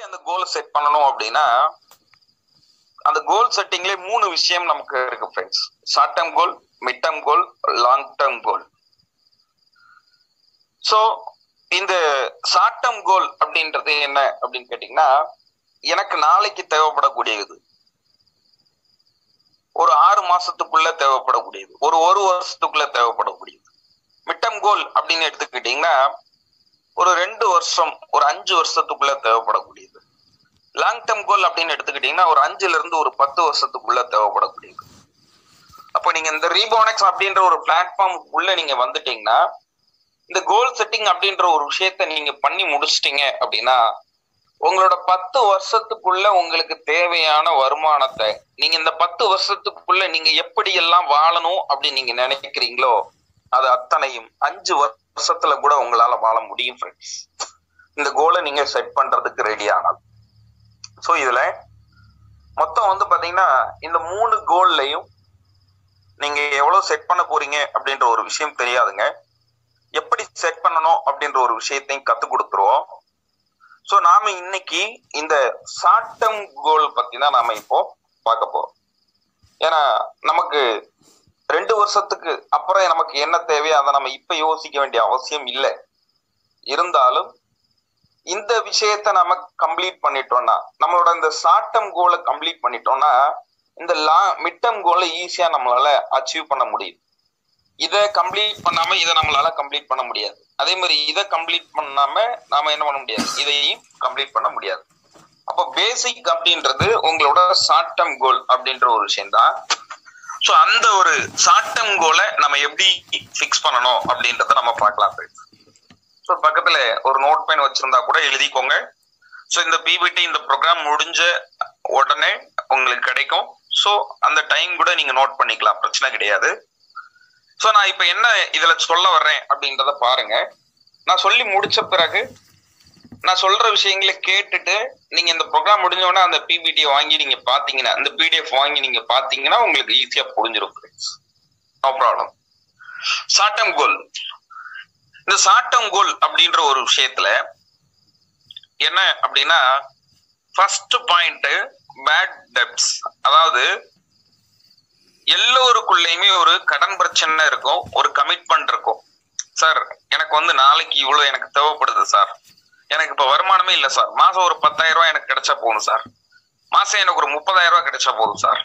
அந்த கோலை செட் பண்ணணும் அப்படின்னா அந்த கோல் செட்டிங்லேயே மூணு விஷயம் நமக்கு இருக்கு friends short term goal mid term goal long term goal so இந்த ஷார்ட் டேர்ம் கோல் அப்படின்றது என்ன அப்படின்னு கேட்டிங்கன்னா எனக்கு நாளைக்கு தேவைப்படக்கூடியது ஒரு ஆறு மாசத்துக்குள்ள தேவைப்படக்கூடியது ஒரு ஒரு வருஷத்துக்குள்ள தேவைப்படக்கூடியது மிட்டம் கோல் அப்படின்னு எடுத்துக்கிட்டீங்கன்னா ஒரு ரெண்டு வருஷம் ஒரு அஞ்சு வருஷத்துக்குள்ள தேவைப்படக்கூடியது லாங் டேர்ம் கோல் அப்படின்னு எடுத்துக்கிட்டீங்கன்னா ஒரு அஞ்சுல இருந்து ஒரு பத்து வருஷத்துக்குள்ள தேவைப்படக்கூடியது அப்போ நீங்க இந்த ரீபோனக்ஸ் அப்படின்ற ஒரு பிளாட்ஃபார்ம் உள்ள நீங்க வந்துட்டீங்கன்னா இந்த கோல் செட்டிங் அப்படின்ற ஒரு விஷயத்த நீங்க பண்ணி முடிச்சிட்டீங்க அப்படின்னா உங்களோட பத்து வருஷத்துக்குள்ள உங்களுக்கு தேவையான வருமானத்தை நீங்க இந்த பத்து வருஷத்துக்குள்ள நீங்க எப்படி எல்லாம் வாழணும் அப்படின்னு நீங்க நினைக்கிறீங்களோ அது அத்தனையும் அஞ்சு வருஷத்துல கூட உங்களால வாழ முடியும் ஃப்ரெண்ட்ஸ் இந்த கோலை நீங்க செட் பண்றதுக்கு ரெடி ஆனால் ஸோ இதுல மொத்தம் வந்து பாத்தீங்கன்னா இந்த மூணு கோல்லையும் நீங்க எவ்வளவு செட் பண்ண போறீங்க அப்படின்ற ஒரு விஷயம் தெரியாதுங்க எப்படி செட் பண்ணணும் அப்படின்ற ஒரு விஷயத்தையும் கத்து கொடுத்துருவோம் ஸோ நாம இன்னைக்கு இந்த ஷார்ட் டேர்ம் கோல் பத்தி தான் நாம இப்போ பார்க்க போறோம் ஏன்னா நமக்கு ரெண்டு வருஷத்துக்கு அப்புறம் நமக்கு என்ன தேவையோ அதை நம்ம இப்ப யோசிக்க வேண்டிய அவசியம் இல்லை இருந்தாலும் இந்த விஷயத்த நம்ம கம்ப்ளீட் பண்ணிட்டோம்னா நம்மளோட இந்த ஷார்ட் டேர்ம் கோலை கம்ப்ளீட் பண்ணிட்டோம்னா இந்த லா மிட் டேர்ம் கோலை ஈஸியா நம்மளால அச்சீவ் பண்ண முடியும் இதை கம்ப்ளீட் பண்ணாம இதை நம்மளால கம்ப்ளீட் பண்ண முடியாது அதே மாதிரி இதை கம்ப்ளீட் பண்ணாம நாம என்ன பண்ண முடியாது இதையும் கம்ப்ளீட் பண்ண முடியாது அப்போ பேசிக் அப்படின்றது உங்களோட ஷார்ட் டேர்ம் கோல் அப்படின்ற ஒரு விஷயம் தான் ஸோ அந்த ஒரு ஷார்ட் டேர்ம் கோலை நம்ம எப்படி ஃபிக்ஸ் பண்ணணும் அப்படின்றத நம்ம பார்க்கலாம் ஸோ பக்கத்துல ஒரு நோட் பென் வச்சிருந்தா கூட எழுதிக்கோங்க ஸோ இந்த பிபிடி இந்த ப்ரோக்ராம் முடிஞ்ச உடனே உங்களுக்கு கிடைக்கும் ஸோ அந்த டைம் கூட நீங்க நோட் பண்ணிக்கலாம் பிரச்சனை கிடையாது ஸோ நான் இப்போ என்ன இதுல சொல்ல வர்றேன் அப்படின்றத பாருங்க நான் சொல்லி முடிச்ச பிறகு நான் சொல்ற விஷயங்களை கேட்டுட்டு நீங்க இந்த ப்ரோக்ராம் முடிஞ்ச உடனே அந்த பிபிடியை வாங்கி நீங்க பாத்தீங்கன்னா அந்த பிடிஎஃப் வாங்கி நீங்க பாத்தீங்கன்னா உங்களுக்கு ஈஸியா புரிஞ்சிடும் no problem short term goal இந்த ஷார்ட் டேர்ம் கோல் அப்படின்ற ஒரு விஷயத்துல என்ன அப்படின்னா ஃபர்ஸ்ட் பாயிண்ட் பேட் டெப்ஸ் அதாவது எல்லோருக்குள்ளயுமே ஒரு கடன் பிரச்சனை இருக்கும் ஒரு கமிட்மெண்ட் இருக்கும் சார் எனக்கு வந்து நாளைக்கு இவ்வளவு எனக்கு தேவைப்படுது சார் எனக்கு இப்ப வருமானமே இல்லை சார் மாசம் ஒரு பத்தாயிரம் ரூபாய் எனக்கு கிடைச்சா போதும் சார் மாசம் எனக்கு ஒரு முப்பதாயிரம் ரூபாய் கிடைச்சா போதும் சார்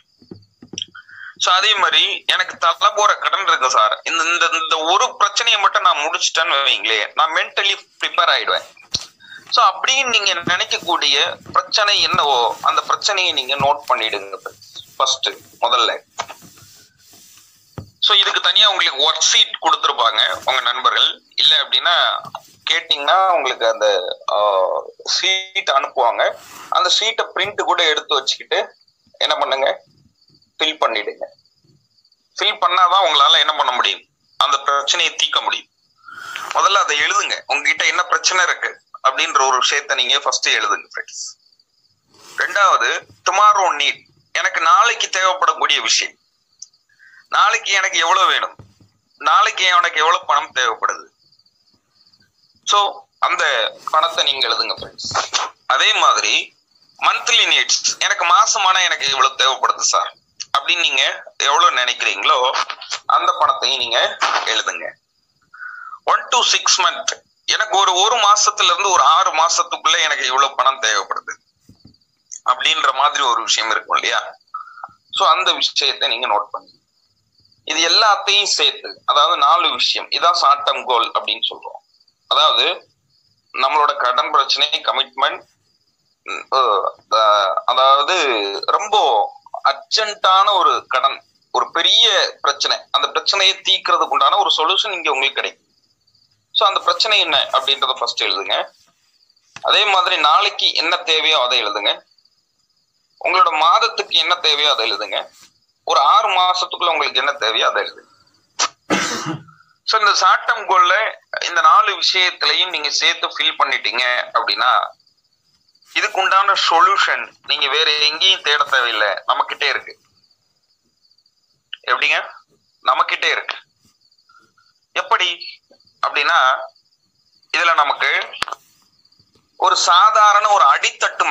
ஸோ அதே மாதிரி எனக்கு தலை போற கடன் இருக்கு சார் இந்த இந்த இந்த ஒரு பிரச்சனையை மட்டும் நான் முடிச்சிட்டேன்னு வைங்களேன் நான் மென்டலி ப்ரிப்பேர் ஆயிடுவேன் ஸோ அப்படின்னு நீங்க நினைக்கக்கூடிய பிரச்சனை என்னவோ அந்த பிரச்சனையை நீங்க நோட் பண்ணிடுங்க ஃபர்ஸ்ட் முதல்ல ஸோ இதுக்கு தனியா உங்களுக்கு ஒர்க் ஷீட் கொடுத்துருப்பாங்க உங்க நண்பர்கள் இல்லை அப்படின்னா கேட்டிங்கன்னா உங்களுக்கு அந்த ஷீட் அனுப்புவாங்க அந்த ஷீட்டை பிரிண்ட் கூட எடுத்து வச்சுக்கிட்டு என்ன பண்ணுங்க ஃபில் பண்ணிடுங்க ஃபில் பண்ணாதான் உங்களால என்ன பண்ண முடியும் அந்த பிரச்சனையை தீர்க்க முடியும் முதல்ல அதை எழுதுங்க உங்ககிட்ட என்ன பிரச்சனை இருக்கு அப்படின்ற ஒரு விஷயத்த நீங்க ஃபர்ஸ்ட் எழுதுங்க ஃப்ரெண்ட்ஸ் ரெண்டாவது டுமாரோ நீட் எனக்கு நாளைக்கு தேவைப்படக்கூடிய விஷயம் நாளைக்கு எனக்கு எவ்வளவு வேணும் நாளைக்கு எனக்கு எவ்வளவு பணம் தேவைப்படுது ஸோ அந்த பணத்தை நீங்க எழுதுங்க ஃப்ரெண்ட்ஸ் அதே மாதிரி மந்த்லி நீட்ஸ் எனக்கு மாசமான எனக்கு இவ்வளவு தேவைப்படுது சார் அப்படின்னு நீங்க எவ்வளவு நினைக்கிறீங்களோ அந்த பணத்தையும் நீங்க எழுதுங்க ஒன் டு சிக்ஸ் மந்த் எனக்கு ஒரு ஒரு மாசத்துல இருந்து ஒரு ஆறு மாசத்துக்குள்ள எனக்கு இவ்வளவு பணம் தேவைப்படுது அப்படின்ற மாதிரி ஒரு விஷயம் இருக்கும் இல்லையா சோ அந்த விஷயத்தை நீங்க நோட் பண்ணுங்க இது எல்லாத்தையும் சேர்த்து அதாவது நாலு விஷயம் இதான் ஷார்ட் டேர்ம் கோல் அப்படின்னு சொல்றோம் அதாவது நம்மளோட கடன் பிரச்சனை கமிட்மெண்ட் அதாவது ரொம்ப அர்ஜென்ட்டான ஒரு கடன் ஒரு பெரிய பிரச்சனை அந்த பிரச்சனையை தீக்கிறதுக்கு உண்டான ஒரு சொல்யூஷன் இங்க உங்களுக்கு கிடைக்கும் ஸோ அந்த பிரச்சனை என்ன அப்படின்றத ஃபர்ஸ்ட் எழுதுங்க அதே மாதிரி நாளைக்கு என்ன தேவையோ அதை எழுதுங்க உங்களோட மாதத்துக்கு என்ன தேவையோ அதை எழுதுங்க ஒரு ஆறு மாசத்துக்குள்ள உங்களுக்கு என்ன தேவையோ அதை எழுதுங்க ஸோ இந்த ஷார்ட் டேர்ம் கோல்ல இந்த நாலு விஷயத்திலையும் நீங்க சேர்த்து ஃபில் பண்ணிட்டீங்க அப்படின்னா இதுக்கு உண்டான சொல்யூஷன் நீங்க வேற எங்கேயும் தேட தேவையில்லை நம்ம கிட்டே இருக்கு எப்படிங்க நம்ம கிட்டே இருக்கு எப்படி அப்படின்னா இதுல நமக்கு ஒரு சாதாரண ஒரு அடித்தட்டு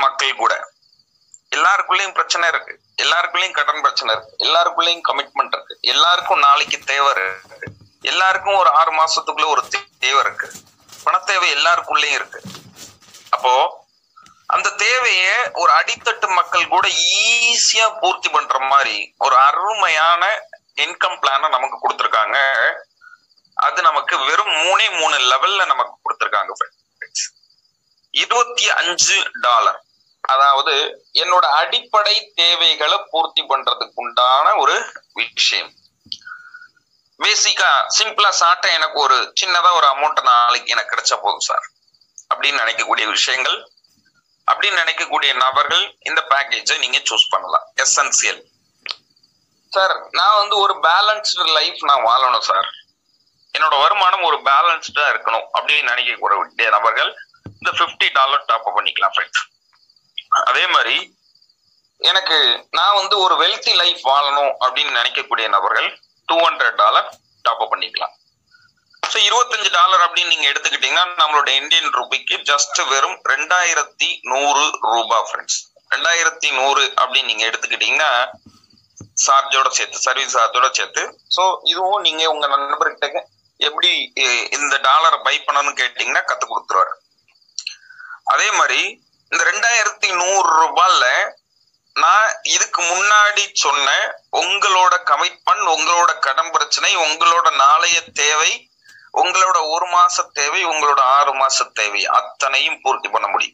மக்கள் கூட எல்லாருக்குள்ளயும் பிரச்சனை இருக்கு எல்லாருக்குள்ளயும் கடன் பிரச்சனை இருக்கு எல்லாருக்குள்ளயும் கமிட்மெண்ட் இருக்கு எல்லாருக்கும் நாளைக்கு தேவை இருக்கு எல்லாருக்கும் ஒரு ஆறு மாசத்துக்குள்ள ஒரு தே- தேவை இருக்கு பணத்தேவை எல்லாருக்குள்ளயும் இருக்கு அப்போ அந்த தேவைய ஒரு அடித்தட்டு மக்கள் கூட ஈஸியா பூர்த்தி பண்ற மாதிரி ஒரு அருமையான இன்கம் பிளான நமக்கு கொடுத்திருக்காங்க அது நமக்கு வெறும் மூணே மூணு லெவல்ல நமக்கு கொடுத்திருக்காங்க friends. இருபத்தி அஞ்சு டாலர் அதாவது என்னோட அடிப்படை தேவைகளை பூர்த்தி பண்றதுக்கு உண்டான ஒரு விஷயம் பேசிக்கா சிம்பிளா சாட்ட எனக்கு ஒரு சின்னதா ஒரு அமௌண்ட் நாளைக்கு எனக்கு கிடைச்சா போதும் சார் அப்படின்னு நினைக்கக்கூடிய விஷயங்கள் அப்படின்னு நினைக்கக்கூடிய நபர்கள் இந்த பேக்கேஜை நீங்க சூஸ் பண்ணலாம் எசென்சியல் சார் நான் வந்து ஒரு பேலன்ஸ்டு லைஃப் நான் வாழணும் சார் என்னோட வருமானம் ஒரு பேலன்ஸ்டா இருக்கணும் அப்படின்னு நினைக்கக்கூடிய நபர்கள் இந்த 50 டாலர் டாப் அப் பண்ணிக்கலாம் ஃப்ரெண்ட்ஸ் அதே மாதிரி எனக்கு நான் வந்து ஒரு வெல்த்தி லைஃப் வாழணும் அப்படின்னு நினைக்கக்கூடிய நபர்கள் two hundred dollar top up பண்ணிக்கலாம் ஸோ இருபத்தஞ்சு டாலர் அப்படின்னு நீங்க எடுத்துக்கிட்டீங்கன்னா நம்மளோட இந்தியன் ரூபிக்கு ஜஸ்ட் வெறும் ரெண்டாயிரத்தி நூறு ரூபாய் ஃப்ரெண்ட்ஸ் ரெண்டாயிரத்தி நூறு அப்படின்னு நீங்க எடுத்துக்கிட்டீங்கன்னா சார்ஜோட சேர்த்து சர்வீஸ் சார்ஜோட சேர்த்து ஸோ இதுவும் நீங்க உங்க நண்பர்கிட்ட எப்படி இ- இந்த டாலரை பை பண்ணணும்னு கேட்டீங்கன்னா கத்து கொடுத்துருவாரு அதே மாதிரி இந்த ரெண்டாயிரத்தி நூறு ரூபாய்ல நான் இதுக்கு முன்னாடி சொன்ன உங்களோட கமிட்மெண்ட் உங்களோட கடன் பிரச்சனை உங்களோட நாளைய தேவை உங்களோட ஒரு மாச தேவை உங்களோட ஆறு மாச தேவை அத்தனையும் பூர்த்தி பண்ண முடியும்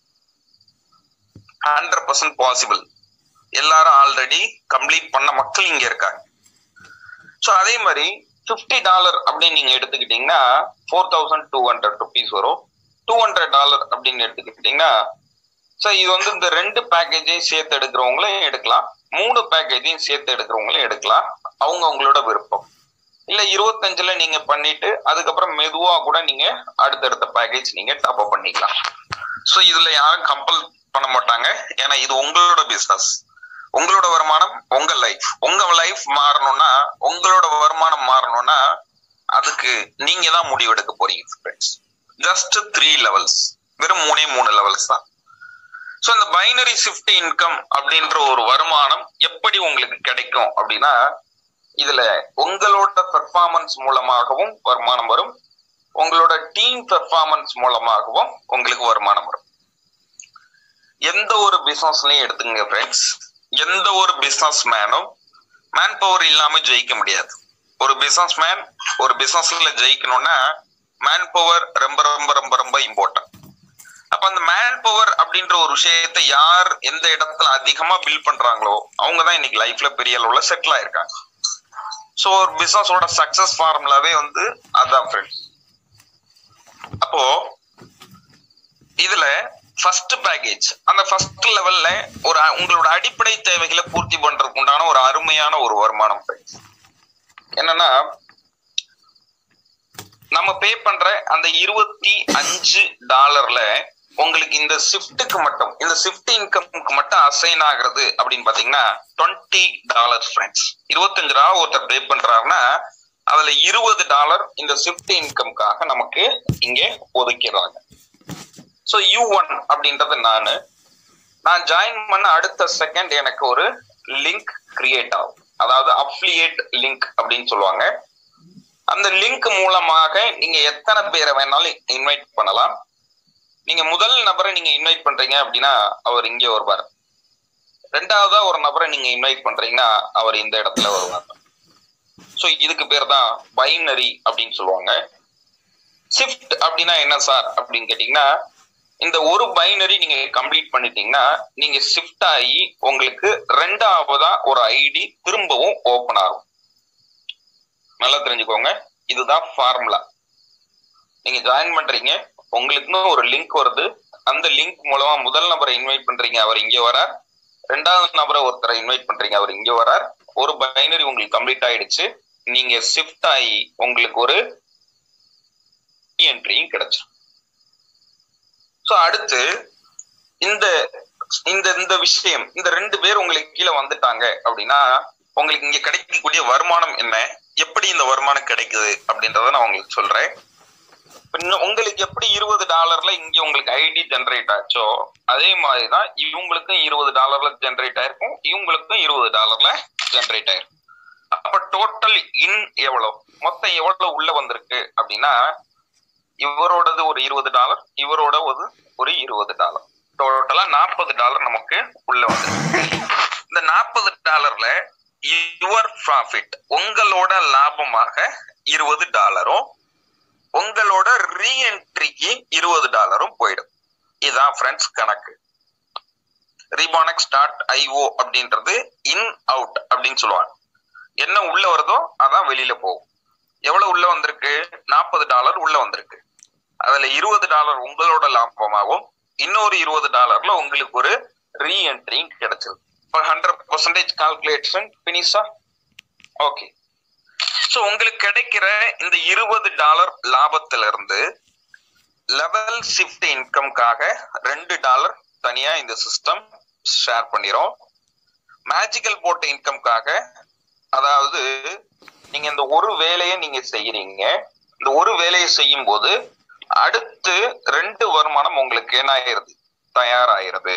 ஹண்ட்ரட் பர்சன்ட் பாசிபிள் எல்லாரும் ஆல்ரெடி கம்ப்ளீட் பண்ண மக்கள் இங்க இருக்காங்க ஸோ அதே மாதிரி 50 டாலர் அப்படின்னு நீங்க எடுத்துக்கிட்டீங்கன்னா four thousand two hundred rupees வரும் டூ ஹண்ட்ரட் டாலர் அப்படின்னு எடுத்துக்கிட்டீங்கன்னா ஸோ இது வந்து இந்த ரெண்டு பேக்கேஜையும் சேர்த்து எடுக்கிறவங்களும் எடுக்கலாம் மூணு பேக்கேஜையும் சேர்த்து எடுக்கிறவங்களும் எடுக்கலாம் அவங்க அவங்களோட விருப்பம் இல்ல இருபத்தஞ்சுல நீங்க பண்ணிட்டு அதுக்கப்புறம் மெதுவா கூட நீங்க அடுத்தடுத்த பேக்கேஜ் நீங்க டாப் அப் பண்ணிக்கலாம் ஸோ இதுல யாரும் கம்பல் பண்ண மாட்டாங்க ஏன்னா இது உங்களோட பிசினஸ் உங்களோட வருமானம் உங்க லைஃப் உங்க லைஃப் மாறணும்னா உங்களோட வருமானம் மாறணும்னா அதுக்கு நீங்க தான் முடிவெடுக்க போறீங்க ஃப்ரெண்ட்ஸ் ஜஸ்ட் த்ரீ லெவல்ஸ் வெறும் மூணே மூணு லெவல்ஸ் தான் ஸோ இந்த பைனரி ஷிஃப்ட் இன்கம் அப்படின்ற ஒரு வருமானம் எப்படி உங்களுக்கு கிடைக்கும் அப்படின்னா இதுல உங்களோட பெர்ஃபார்மன்ஸ் மூலமாகவும் வருமானம் வரும் உங்களோட டீம் பெர்ஃபார்மன்ஸ் மூலமாகவும் உங்களுக்கு வருமானம் வரும் எந்த ஒரு பிசினஸ்லயும் எடுத்துங்க ஃப்ரெண்ட்ஸ் எந்த ஒரு பிசினஸ் மேனும் மேன் பவர் இல்லாம ஜெயிக்க முடியாது ஒரு பிசினஸ் மேன் ஒரு பிசினஸ்ல ஜெயிக்கணும்னா மேன் பவர் ரொம்ப ரொம்ப ரொம்ப ரொம்ப இம்பார்ட்டன்ட் அப்ப அந்த மேன் பவர் அப்படின்ற ஒரு விஷயத்தை யார் எந்த இடத்துல அதிகமா பில்ட் பண்றாங்களோ அவங்க தான் இன்னைக்கு லைஃப்ல பெரிய அளவுல செட்டில் ஆயிருக்காங்க ஸோ ஒரு பிசினஸோட சக்சஸ் ஃபார்முலாவே வந்து அதான் ஃப்ரெண்ட்ஸ் அப்போ இதுல ஃபர்ஸ்ட் பேக்கேஜ் அந்த ஃபர்ஸ்ட் லெவல்ல ஒரு அ- உங்களோட அடிப்படை தேவைகளை பூர்த்தி பண்றதுக்கு உண்டான ஒரு அருமையான ஒரு வருமானம் friends. என்னன்னா நம்ம பே பண்ற அந்த இருபத்தி அஞ்சு டாலர்ல உங்களுக்கு இந்த ஷிஃப்ட்டுக்கு மட்டும் இந்த ஷிஃப்ட் இன்கம்க்கு மட்டும் அசைன் ஆகுறது அப்படின்னு பாத்தீங்கன்னா டுவெண்ட்டி டாலர் ஃப்ரெண்ட்ஸ் இருபத்தஞ்சு ரூபா ஒருத்தர் பே பண்றாருன்னா அதுல இருபது டாலர் இந்த ஷிஃப்ட் இன்கம்காக நமக்கு இங்க ஒதுக்கிறாங்க ஸோ யூ ஒன் அப்படின்றது நானு நான் ஜாயின் பண்ண அடுத்த செகண்ட் எனக்கு ஒரு லிங்க் கிரியேட் ஆகும் அதாவது அஃபிலியேட் லிங்க் அப்படின்னு சொல்லுவாங்க அந்த லிங்க் மூலமாக நீங்க எத்தனை பேரை வேணாலும் இன்வைட் பண்ணலாம் நீங்க முதல் நபரை நீங்க இன்வைட் பண்றீங்க அப்படின்னா அவர் இங்கே வருவார் ரெண்டாவதா ஒரு நபரை நீங்க இன்வைட் பண்றீங்கன்னா அவர் இந்த இடத்துல வருவார் ஸோ இதுக்கு பேர் தான் பைனரி அப்படின்னு சொல்லுவாங்க ஷிஃப்ட் அப்படின்னா என்ன சார் அப்படின்னு கேட்டீங்கன்னா இந்த ஒரு பைனரி நீங்க கம்ப்ளீட் பண்ணிட்டீங்கன்னா நீங்க ஷிஃப்ட் ஆகி உங்களுக்கு ரெண்டாவதா ஒரு ஐடி திரும்பவும் ஓபன் ஆகும் நல்லா தெரிஞ்சுக்கோங்க இதுதான் ஃபார்முலா நீங்க ஜாயின் பண்றீங்க உங்களுக்குன்னு ஒரு லிங்க் வருது அந்த லிங்க் மூலமா முதல் நபரை இன்வைட் பண்றீங்க அவர் இங்க வரார் ரெண்டாவது நபரை ஒருத்தரை இன்வைட் பண்றீங்க அவர் இங்க வரார் ஒரு பைனரி உங்களுக்கு கம்ப்ளீட் ஆயிடுச்சு நீங்க ஷிஃப்ட் ஆகி உங்களுக்கு ஒரு என்ட்ரியும் கிடைச்சிரும் ஸோ அடுத்து இந்த இந்த இந்த விஷயம் இந்த ரெண்டு பேர் உங்களுக்கு கீழே வந்துட்டாங்க அப்படின்னா உங்களுக்கு இங்க கிடைக்கக்கூடிய வருமானம் என்ன எப்படி இந்த வருமானம் கிடைக்குது அப்படின்றத நான் உங்களுக்கு சொல்றேன் இன்னும் உங்களுக்கு எப்படி இருபது டாலர்ல இங்க உங்களுக்கு ஐடி ஜெனரேட் ஆச்சோ அதே மாதிரிதான் இவங்களுக்கும் இருபது டாலர்ல ஜெனரேட் ஆயிருக்கும் இவங்களுக்கும் இருபது டாலர்ல ஜெனரேட் ஆயிருக்கும் அப்ப டோட்டல் இன் எவ்வளவு மொத்தம் எவ்வளவு உள்ள வந்திருக்கு அப்படின்னா இவரோடது ஒரு இருபது டாலர் இவரோட ஒரு ஒரு இருபது டாலர் டோட்டலா நாற்பது டாலர் நமக்கு உள்ள வந்திருக்கு இந்த நாற்பது டாலர்ல யுவர் ப்ராஃபிட் உங்களோட லாபமாக இருபது டாலரும் உங்களோட ரீஎன்ட்ரிக்கு இருபது டாலரும் போயிடும் இதுதான் ஃப்ரெண்ட்ஸ் கணக்கு ரீபானக்ஸ் டாட் ஐஓ அப்படின்றது இன் அவுட் அப்படின்னு சொல்லுவாங்க என்ன உள்ள வருதோ அதான் வெளியில போகும் எவ்வளவு உள்ள வந்திருக்கு நாற்பது டாலர் உள்ள வந்திருக்கு அதுல இருபது டாலர் உங்களோட லாபமாகவும் இன்னொரு இருபது டாலர்ல உங்களுக்கு ஒரு ரீஎன்ட்ரி கிடைச்சிருக்கு இப்போ ஹண்ட்ரட் பர்சன்டேஜ் கால்குலேஷன் பினிஷா ஓகே ஸோ உங்களுக்கு கிடைக்கிற இந்த இருபது டாலர் லாபத்துல இருந்து லெவல் ஷிஃப்ட் இன்கம்காக ரெண்டு டாலர் தனியா இந்த சிஸ்டம் ஷேர் பண்ணிரும் மேஜிக்கல் போட்ட இன்கம்காக அதாவது நீங்க இந்த ஒரு வேலையை நீங்க செய்யறீங்க இந்த ஒரு வேலையை செய்யும் போது அடுத்து ரெண்டு வருமானம் உங்களுக்கு என்ன ஆயிருது தயாராயிருது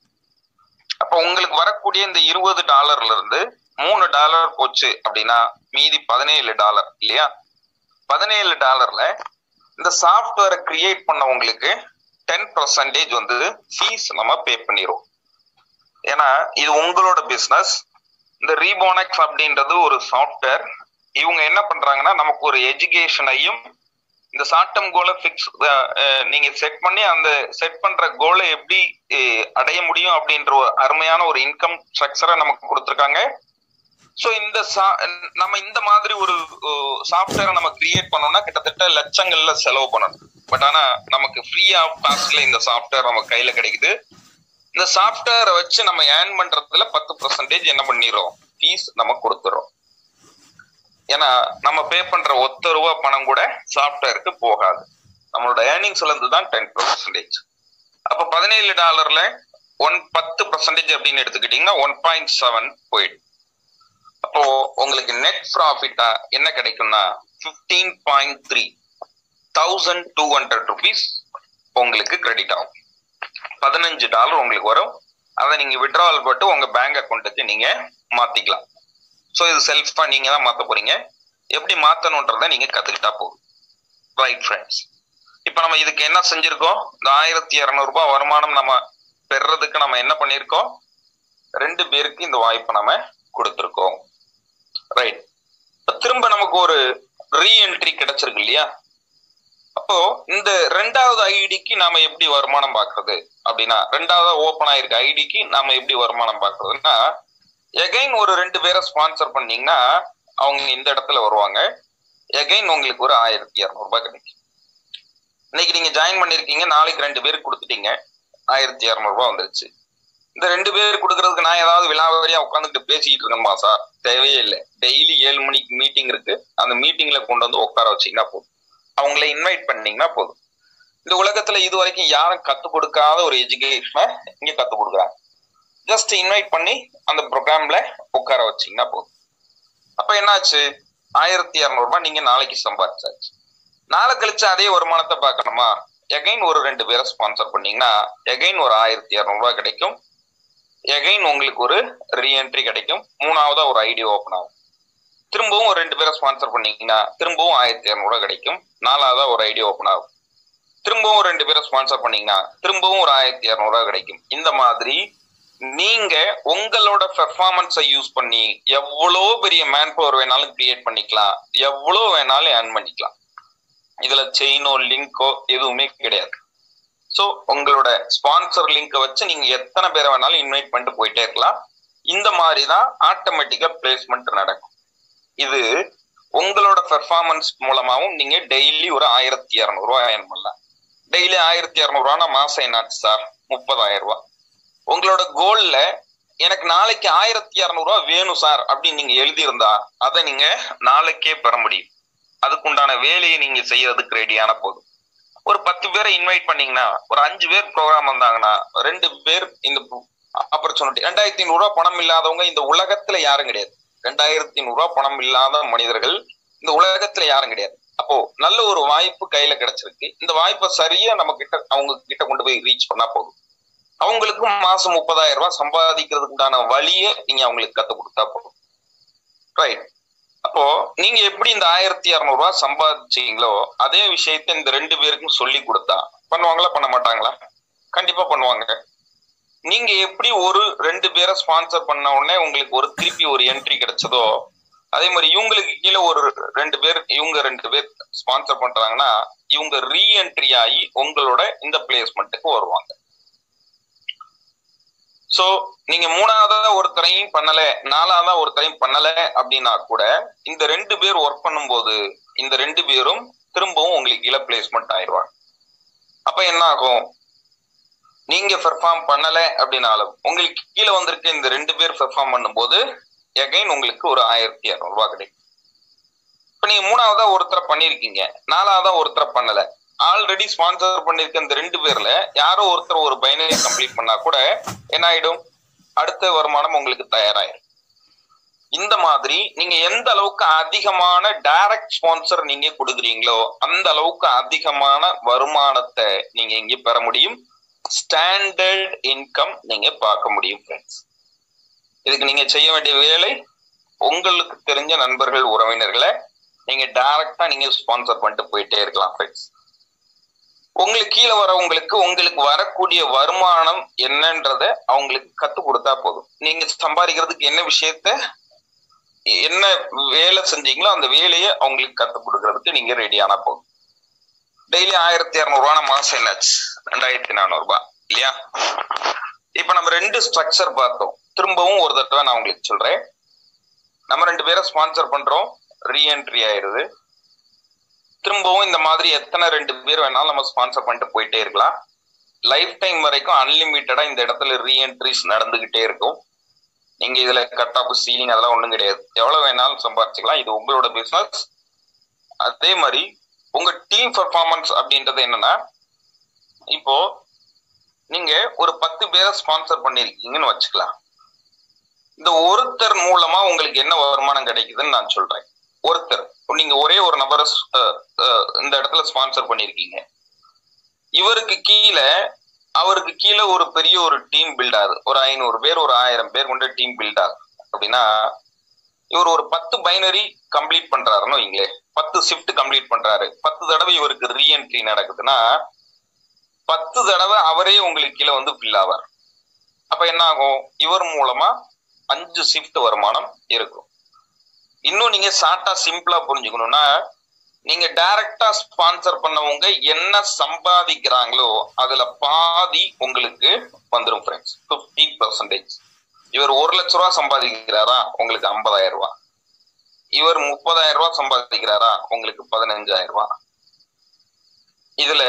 அப்ப உங்களுக்கு வரக்கூடிய இந்த இருபது டாலர்ல இருந்து மூணு டாலர் போச்சு அப்படின்னா மீதி பதினேழு டாலர் இல்லையா பதினேழு டாலர்ல இந்த சாஃப்ட்வேரை கிரியேட் பண்ணவங்களுக்கு டென் பர்சன்டேஜ் வந்து ஃபீஸ் நம்ம பே பண்ணிடுவோம் ஏன்னா இது உங்களோட பிசினஸ் இந்த ரீபோனக்ஸ் அப்படின்றது ஒரு சாஃப்ட்வேர் இவங்க என்ன பண்றாங்கன்னா நமக்கு ஒரு எஜுகேஷனையும் இந்த ஷார்ட் டேர்ம் கோலை ஃபிக்ஸ் நீங்க செட் பண்ணி அந்த செட் பண்ற கோலை எப்படி அஹ், அடைய முடியும் அப்படின்ற ஒரு அருமையான ஒரு இன்கம் ஸ்ட்ரக்சரை நமக்கு கொடுத்துருக்காங்க ஸோ இந்த சா- நம்ம இந்த மாதிரி ஒரு சாஃப்ட்வேரை நம்ம கிரியேட் பண்ணோம்னா கிட்டத்தட்ட லட்சங்கள்ல செலவு பண்ணணும் பட் ஆனா நமக்கு ஃப்ரீ ஆஃப் காஸ்ட்ல இந்த சாஃப்ட்வேர் நம்ம கையில கிடைக்குது இந்த சாஃப்ட்வேரை வச்சு நம்ம ஏர்ன் பண்றதுல பத்து பர்சன்டேஜ் என்ன பண்ணிடுறோம் ஃபீஸ் நம்ம கொடுத்துறோம் ஏன்னா நம்ம பே பண்ற ஒத்த ரூபா பணம் கூட சாஃப்ட்வேருக்கு போகாது நம்மளோட ஏர்னிங்ஸ்ல இருந்து தான் டென் பர்சன்டேஜ் அப்ப பதினேழு டாலர்ல ஒன் பத்து பர்சன்டேஜ் அப்படின்னு எடுத்துக்கிட்டீங்கன்னா ஒன் பாயிண்ட் செவன் போயிடும் அப்போ உங்களுக்கு நெட் ப்ராஃபிட்டா என்ன கிடைக்கும்னா fifteen point three thousand two hundred rupees உங்களுக்கு கிரெடிட் ஆகும் பதினஞ்சு டாலர் உங்களுக்கு வரும் அதை நீங்க விட்ராவல் போட்டு உங்க பேங்க் அக்கௌண்ட்டுக்கு நீங்க மாத்திக்கலாம் ஸோ இது செல்ஃபா நீங்க தான் மாத்த போறீங்க எப்படி மாத்தணுன்றத நீங்க கத்துக்கிட்டா போதும் ரைட் ஃப்ரெண்ட்ஸ் இப்போ நம்ம இதுக்கு என்ன செஞ்சிருக்கோம் இந்த ஆயிரத்தி இரநூறுபா வருமானம் நம்ம பெறுறதுக்கு நம்ம என்ன பண்ணியிருக்கோம் ரெண்டு பேருக்கு இந்த வாய்ப்பை நம்ம கொடுத்துருக்கோம் ரைட் திரும்ப நமக்கு ஒரு ரீஎன்ட்ரி கிடைச்சிருக்கு இல்லையா அப்போ இந்த ரெண்டாவது ஐடிக்கு நாம எப்படி வருமானம் பார்க்கிறது அப்படின்னா ரெண்டாவது ஓபன் ஆயிருக்க ஐடிக்கு நாம எப்படி வருமானம் பார்க்கறதுன்னா எகைன் ஒரு ரெண்டு பேரை ஸ்பான்சர் பண்ணீங்கன்னா அவங்க இந்த இடத்துல வருவாங்க எகைன் உங்களுக்கு ஒரு ஆயிரத்தி இரநூறுபா கிடைக்கும் இன்னைக்கு நீங்க ஜாயின் பண்ணிருக்கீங்க நாளைக்கு ரெண்டு பேருக்கு கொடுத்துட்டீங்க ஆயிரத்தி இரநூறுபா வந்துருச்சு இந்த ரெண்டு பேர் கொடுக்கறதுக்கு நான் ஏதாவது விழாவரியா உட்காந்துட்டு பேசிக்கிட்டு இருக்கேன்பா சார் தேவையே இல்லை டெய்லி ஏழு மணிக்கு மீட்டிங் இருக்கு அந்த மீட்டிங்ல கொண்டு வந்து உட்கார வச்சீங்கன்னா போதும் அவங்கள இன்வைட் பண்ணீங்கன்னா போதும் இந்த உலகத்துல இது வரைக்கும் யாரும் கத்துக் கொடுக்காத ஒரு எஜுகேஷனை இங்க கத்துக் கொடுக்குறாங்க ஜஸ்ட் இன்வைட் பண்ணி அந்த ப்ரோக்ராம்ல உட்கார வச்சீங்கன்னா போதும் அப்ப என்னாச்சு ஆயிரத்தி இரநூறுபா நீங்க நாளைக்கு சம்பாதிச்சாச்சு நாளை கழிச்சு அதே வருமானத்தை பார்க்கணுமா எகைன் ஒரு ரெண்டு பேரை ஸ்பான்சர் பண்ணீங்கன்னா எகைன் ஒரு ஆயிரத்தி இரநூறுபா கிடைக்கும் எகைன் உங்களுக்கு ஒரு ரீஎன்ட்ரி கிடைக்கும் மூணாவதா ஒரு ஐடி ஓப்பன் ஆகும் திரும்பவும் ஒரு ரெண்டு பேரை ஸ்பான்சர் பண்ணீங்கன்னா திரும்பவும் ஆயிரத்தி இரநூறுவா கிடைக்கும் நாலாவதா ஒரு ஐடி ஓப்பன் ஆகும் திரும்பவும் ரெண்டு பேரை ஸ்பான்சர் பண்ணீங்கன்னா திரும்பவும் ஒரு ஆயிரத்தி இரநூறுவா கிடைக்கும் இந்த மாதிரி நீங்க உங்களோட பெர்ஃபார்மன்ஸை யூஸ் பண்ணி எவ்வளோ பெரிய மேன் பவர் வேணாலும் கிரியேட் பண்ணிக்கலாம் எவ்வளோ வேணாலும் ஏர்ன் பண்ணிக்கலாம் இதுல செயினோ லிங்கோ எதுவுமே கிடையாது ஸோ உங்களோட ஸ்பான்சர் லிங்கை வச்சு நீங்க எத்தனை பேரை வேணாலும் இன்வைட் பண்ணிட்டு போயிட்டே இருக்கலாம் இந்த மாதிரி தான் ஆட்டோமேட்டிக்கா பிளேஸ்மெண்ட் நடக்கும் இது உங்களோட பெர்ஃபார்மன்ஸ் மூலமாவும் நீங்க டெய்லி ஒரு ஆயிரத்தி இரநூறுவா ஏர்ன் பண்ணலாம் டெய்லி ஆயிரத்தி இரநூறுவானா மாசம் என்னாச்சு சார் முப்பதாயிரம் ரூபாய் உங்களோட கோல்ல எனக்கு நாளைக்கு ஆயிரத்தி இரநூறுவா வேணும் சார் அப்படின்னு நீங்க எழுதியிருந்தா அதை நீங்க நாளைக்கே பெற முடியும் அதுக்குண்டான வேலையை நீங்க செய்யறதுக்கு ரெடியான போதும் ஒரு பத்து பேரை இன்வைட் பண்ணீங்கன்னா ஒரு அஞ்சு பேர் ப்ரோக்ராம் வந்தாங்கன்னா ரெண்டு பேர் இந்த ஆப்பர்ச்சுனிட்டி ரெண்டாயிரத்தி ரூபாய் பணம் இல்லாதவங்க இந்த உலகத்துல யாரும் கிடையாது ரெண்டாயிரத்தி ரூபாய் பணம் இல்லாத மனிதர்கள் இந்த உலகத்துல யாரும் கிடையாது அப்போ நல்ல ஒரு வாய்ப்பு கையில கிடைச்சிருக்கு இந்த வாய்ப்பை சரியா நம்ம கிட்ட அவங்க கிட்ட கொண்டு போய் ரீச் பண்ணா போதும் அவங்களுக்கு மாசம் முப்பதாயிரம் ரூபாய் சம்பாதிக்கிறதுக்கு உண்டான வழியை நீங்க அவங்களுக்கு கத்து கொடுத்தா போதும் ரைட் அப்போ நீங்க எப்படி இந்த ஆயிரத்தி இருநூறு ரூபாய் சம்பாதிச்சீங்களோ அதே விஷயத்த இந்த ரெண்டு பேருக்கும் சொல்லி கொடுத்தா பண்ணுவாங்களா பண்ண மாட்டாங்களா கண்டிப்பா பண்ணுவாங்க நீங்க எப்படி ஒரு ரெண்டு பேரை ஸ்பான்சர் பண்ண உடனே உங்களுக்கு ஒரு திருப்பி ஒரு என்ட்ரி கிடைச்சதோ அதே மாதிரி இவங்களுக்கு கீழே ஒரு ரெண்டு பேர் இவங்க ரெண்டு பேர் ஸ்பான்சர் பண்றாங்கன்னா இவங்க ரீஎன்ட்ரி ஆகி உங்களோட இந்த பிளேஸ்மெண்ட்டுக்கு வருவாங்க சோ நீங்க மூணாவதா ஒருத்தரையும் பண்ணல நாலாவதா ஒருத்தரையும் பண்ணல அப்படின்னா கூட இந்த ரெண்டு பேர் ஒர்க் பண்ணும்போது இந்த ரெண்டு பேரும் திரும்பவும் உங்களுக்கு கீழே பிளேஸ்மெண்ட் ஆயிடுவாங்க அப்ப என்ன ஆகும் நீங்க பெர்ஃபார்ம் பண்ணல அப்படின்னாலும் உங்களுக்கு கீழே வந்திருக்க இந்த ரெண்டு பேர் பெர்ஃபார்ம் பண்ணும்போது எகைன் உங்களுக்கு ஒரு ஆயிரத்தி இரநூறு ரூபாய் கிடைக்கும் இப்ப நீங்க மூணாவதா ஒருத்தரை பண்ணிருக்கீங்க நாலாவதா ஒருத்தரை பண்ணல ஆல்ரெடி ஸ்பான்சர் பண்ணிருக்க இந்த ரெண்டு பேர்ல யாரோ ஒருத்தர் ஒரு பைனரி கம்ப்ளீட் பண்ணா கூட என்ன ஆயிடும் அடுத்த வருமானம் உங்களுக்கு தயாராயிரும் இந்த மாதிரி நீங்க எந்த அளவுக்கு அதிகமான டைரக்ட் ஸ்பான்சர் நீங்க கொடுக்குறீங்களோ அந்த அளவுக்கு அதிகமான வருமானத்தை நீங்க இங்க பெற முடியும் ஸ்டாண்டர்ட் இன்கம் நீங்க பார்க்க முடியும் ஃப்ரெண்ட்ஸ் இதுக்கு நீங்க செய்ய வேண்டிய வேலை உங்களுக்கு தெரிஞ்ச நண்பர்கள் உறவினர்களை நீங்க டைரக்டா நீங்க ஸ்பான்சர் பண்ணிட்டு போயிட்டே இருக்கலாம் ஃப்ரெண்ட்ஸ் உங்களுக்கு கீழே வரவங்களுக்கு உங்களுக்கு வரக்கூடிய வருமானம் என்னன்றத அவங்களுக்கு கத்து கொடுத்தா போதும் நீங்க சம்பாதிக்கிறதுக்கு என்ன விஷயத்த என்ன வேலை செஞ்சீங்களோ அந்த வேலையை அவங்களுக்கு கத்து கொடுக்கறதுக்கு நீங்க ரெடியானா போதும் டெய்லி ஆயிரத்தி இரநூறுவா மாசம் என்னாச்சு ரெண்டாயிரத்தி நானூறு ரூபாய் இல்லையா இப்ப நம்ம ரெண்டு ஸ்ட்ரக்சர் பார்த்தோம் திரும்பவும் ஒரு தடவை நான் உங்களுக்கு சொல்றேன் நம்ம ரெண்டு பேரை ஸ்பான்சர் பண்றோம் ரீஎன்ட்ரி ஆயிருது திரும்பவும் இந்த மாதிரி எத்தனை ரெண்டு பேர் வேணாலும் நம்ம ஸ்பான்சர் பண்ணிட்டு போயிட்டே இருக்கலாம் லைஃப் டைம் வரைக்கும் அன்லிமிட்டடா இந்த இடத்துல ரீஎன்ட்ரிஸ் நடந்துகிட்டே இருக்கும் நீங்க இதுல கட் ஆஃப் சீலிங் அதெல்லாம் ஒண்ணும் கிடையாது எவ்வளவு வேணாலும் சம்பாதிச்சுக்கலாம் இது உங்களோட பிசினஸ் அதே மாதிரி உங்க டீம் பர்ஃபார்மன்ஸ் அப்படின்றது என்னன்னா இப்போ நீங்க ஒரு பத்து பேரை ஸ்பான்சர் பண்ணிருக்கீங்கன்னு வச்சுக்கலாம் இந்த ஒருத்தர் மூலமா உங்களுக்கு என்ன வருமானம் கிடைக்குதுன்னு நான் சொல்றேன் ஒருத்தர் நீங்க ஒரே ஒரு நபரை இந்த இடத்துல ஸ்பான்சர் பண்ணிருக்கீங்க இவருக்கு கீழே அவருக்கு கீழே ஒரு பெரிய ஒரு டீம் பில்ட் ஆகுது ஒரு ஐநூறு பேர் ஒரு ஆயிரம் பேர் கொண்ட டீம் பில்ட் ஆகுது அப்படின்னா இவர் ஒரு பத்து பைனரி கம்ப்ளீட் பண்றாருன்னு வைங்களே பத்து ஷிஃப்ட் கம்ப்ளீட் பண்றாரு பத்து தடவை இவருக்கு ரீஎன்ட்ரி நடக்குதுன்னா பத்து தடவை அவரே உங்களுக்கு கீழே வந்து ஃபில் ஆவார் அப்ப என்ன ஆகும் இவர் மூலமா அஞ்சு ஷிஃப்ட் வருமானம் இருக்கும் இன்னும் நீங்க ஷார்ட்டா சிம்பிளா புரிஞ்சுக்கணும்னா நீங்க டைரக்டா ஸ்பான்சர் பண்ணவங்க என்ன சம்பாதிக்கிறாங்களோ அதுல பாதி உங்களுக்கு வந்துடும் ஃப்ரெண்ட்ஸ் பிப்டி பர்சன்டேஜ் இவர் ஒரு லட்ச ரூபா சம்பாதிக்கிறாரா உங்களுக்கு ஐம்பதாயிரம் ரூபாய் இவர் முப்பதாயிரம் ரூபாய் சம்பாதிக்கிறாரா உங்களுக்கு பதினஞ்சாயிரம் ரூபாய் இதுல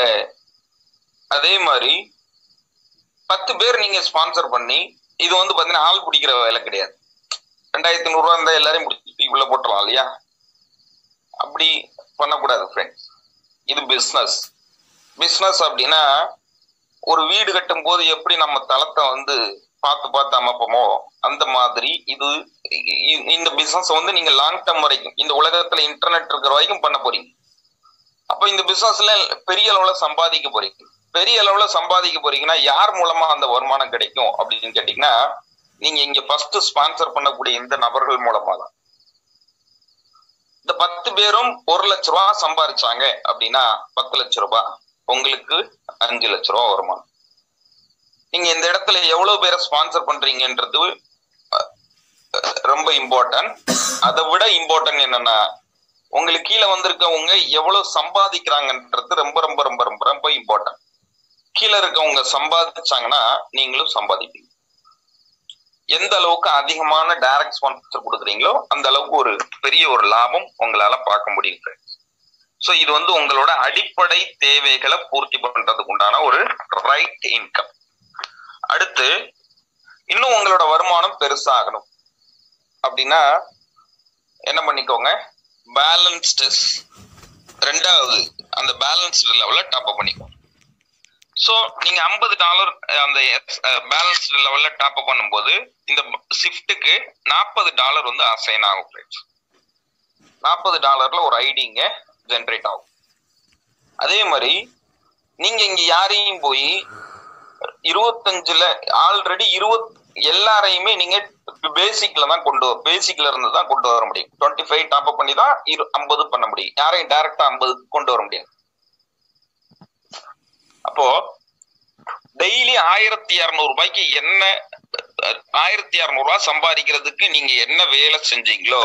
அதே மாதிரி பத்து பேர் நீங்க ஸ்பான்சர் பண்ணி இது வந்து பாத்தீங்கன்னா ஆள் பிடிக்கிற வேலை கிடையாது ரெண்டாயிரத்தி நூறு ரூபா இருந்தா எல்லாரையும் பிடிச்சி உள்ள போட்டுலாம் இல்லையா அப்படி பண்ணக்கூடாது ஃப்ரெண்ட்ஸ் இது பிஸ்னஸ் பிஸ்னஸ் அப்படின்னா ஒரு வீடு கட்டும் போது எப்படி நம்ம தளத்தை வந்து பார்த்து பார்த்து அமைப்போமோ அந்த மாதிரி இது இந்த பிசினஸ் வந்து நீங்க லாங் டேர்ம் வரைக்கும் இந்த உலகத்துல இன்டர்நெட் இருக்கிற வரைக்கும் பண்ண போறீங்க அப்ப இந்த பிசினஸ்ல பெரிய அளவுல சம்பாதிக்க போறீங்க பெரிய அளவுல சம்பாதிக்க போறீங்கன்னா யார் மூலமா அந்த வருமானம் கிடைக்கும் அப்படின்னு கேட்டீங்கன்னா நீங்க இங்க ஃபர்ஸ்ட் ஸ்பான்சர் பண்ணக்கூடிய இந்த நபர்கள் மூலமா தான் இந்த பத்து பேரும் ஒரு லட்ச ரூபா சம்பாதிச்சாங்க அப்படின்னா பத்து லட்ச ரூபாய் உங்களுக்கு அஞ்சு லட்ச ரூபா வருமானம் நீங்க இந்த இடத்துல எவ்வளவு பேரை ஸ்பான்சர் பண்றீங்கன்றது ரொம்ப இம்பார்ட்டன்ட் அதை விட இம்பார்ட்டன்ட் என்னன்னா உங்களுக்கு கீழே வந்திருக்கவங்க எவ்வளவு சம்பாதிக்கிறாங்கன்றது ரொம்ப ரொம்ப ரொம்ப ரொம்ப ரொம்ப இம்பார்ட்டன்ட் கீழே இருக்கவங்க சம்பாதிச்சாங்கன்னா நீங்களும் சம்பாதிப்பீங்க எந்த அளவுக்கு அதிகமான டைரக்ட் ஸ்பான்சர் கொடுக்குறீங்களோ அந்த அளவுக்கு ஒரு பெரிய ஒரு லாபம் உங்களால பார்க்க முடியும் ஃப்ரெண்ட்ஸ் ஸோ இது வந்து உங்களோட அடிப்படை தேவைகளை பூர்த்தி பண்றதுக்கு உண்டான ஒரு ரைட் இன்கம் அடுத்து இன்னும் உங்களோட வருமானம் பெருசாகணும் அப்படின்னா என்ன பண்ணிக்கோங்க பேலன்ஸ்டு ரெண்டாவது அந்த பேலன்ஸ்டு லெவல்ல டாப் அப் பண்ணிக்கோங்க ஸோ நீங்க ஐம்பது டாலர் அந்த பேலன்ஸ்டு லெவல்ல டாப் அப் பண்ணும்போது இந்த ஷிஃப்ட்டுக்கு நாற்பது டாலர் வந்து அசைன் ஆகும் ஃப்ரெண்ட்ஸ் நாற்பது டாலர்ல ஒரு ஐடிங்க ஜென்ரேட் ஆகும் அதே மாதிரி நீங்க இங்க யாரையும் போய் இருபத்தஞ்சுல ஆல்ரெடி இருபத் எல்லாரையுமே நீங்க பேசிக்ல தான் கொண்டு பேசிக்ல இருந்து தான் கொண்டு வர முடியும் டுவெண்ட்டி ஃபைவ் டாப் அப் பண்ணி தான் இரு ஐம்பது பண்ண முடியும் யாரையும் டைரக்டா ஐம்பது கொண்டு வர முடியாது அப்போ டெய்லி ஆயிரத்தி இரநூறு ரூபாய்க்கு என்ன ஆயிரத்தி இரநூறு ரூபாய் சம்பாதிக்கிறதுக்கு நீங்க என்ன வேலை செஞ்சீங்களோ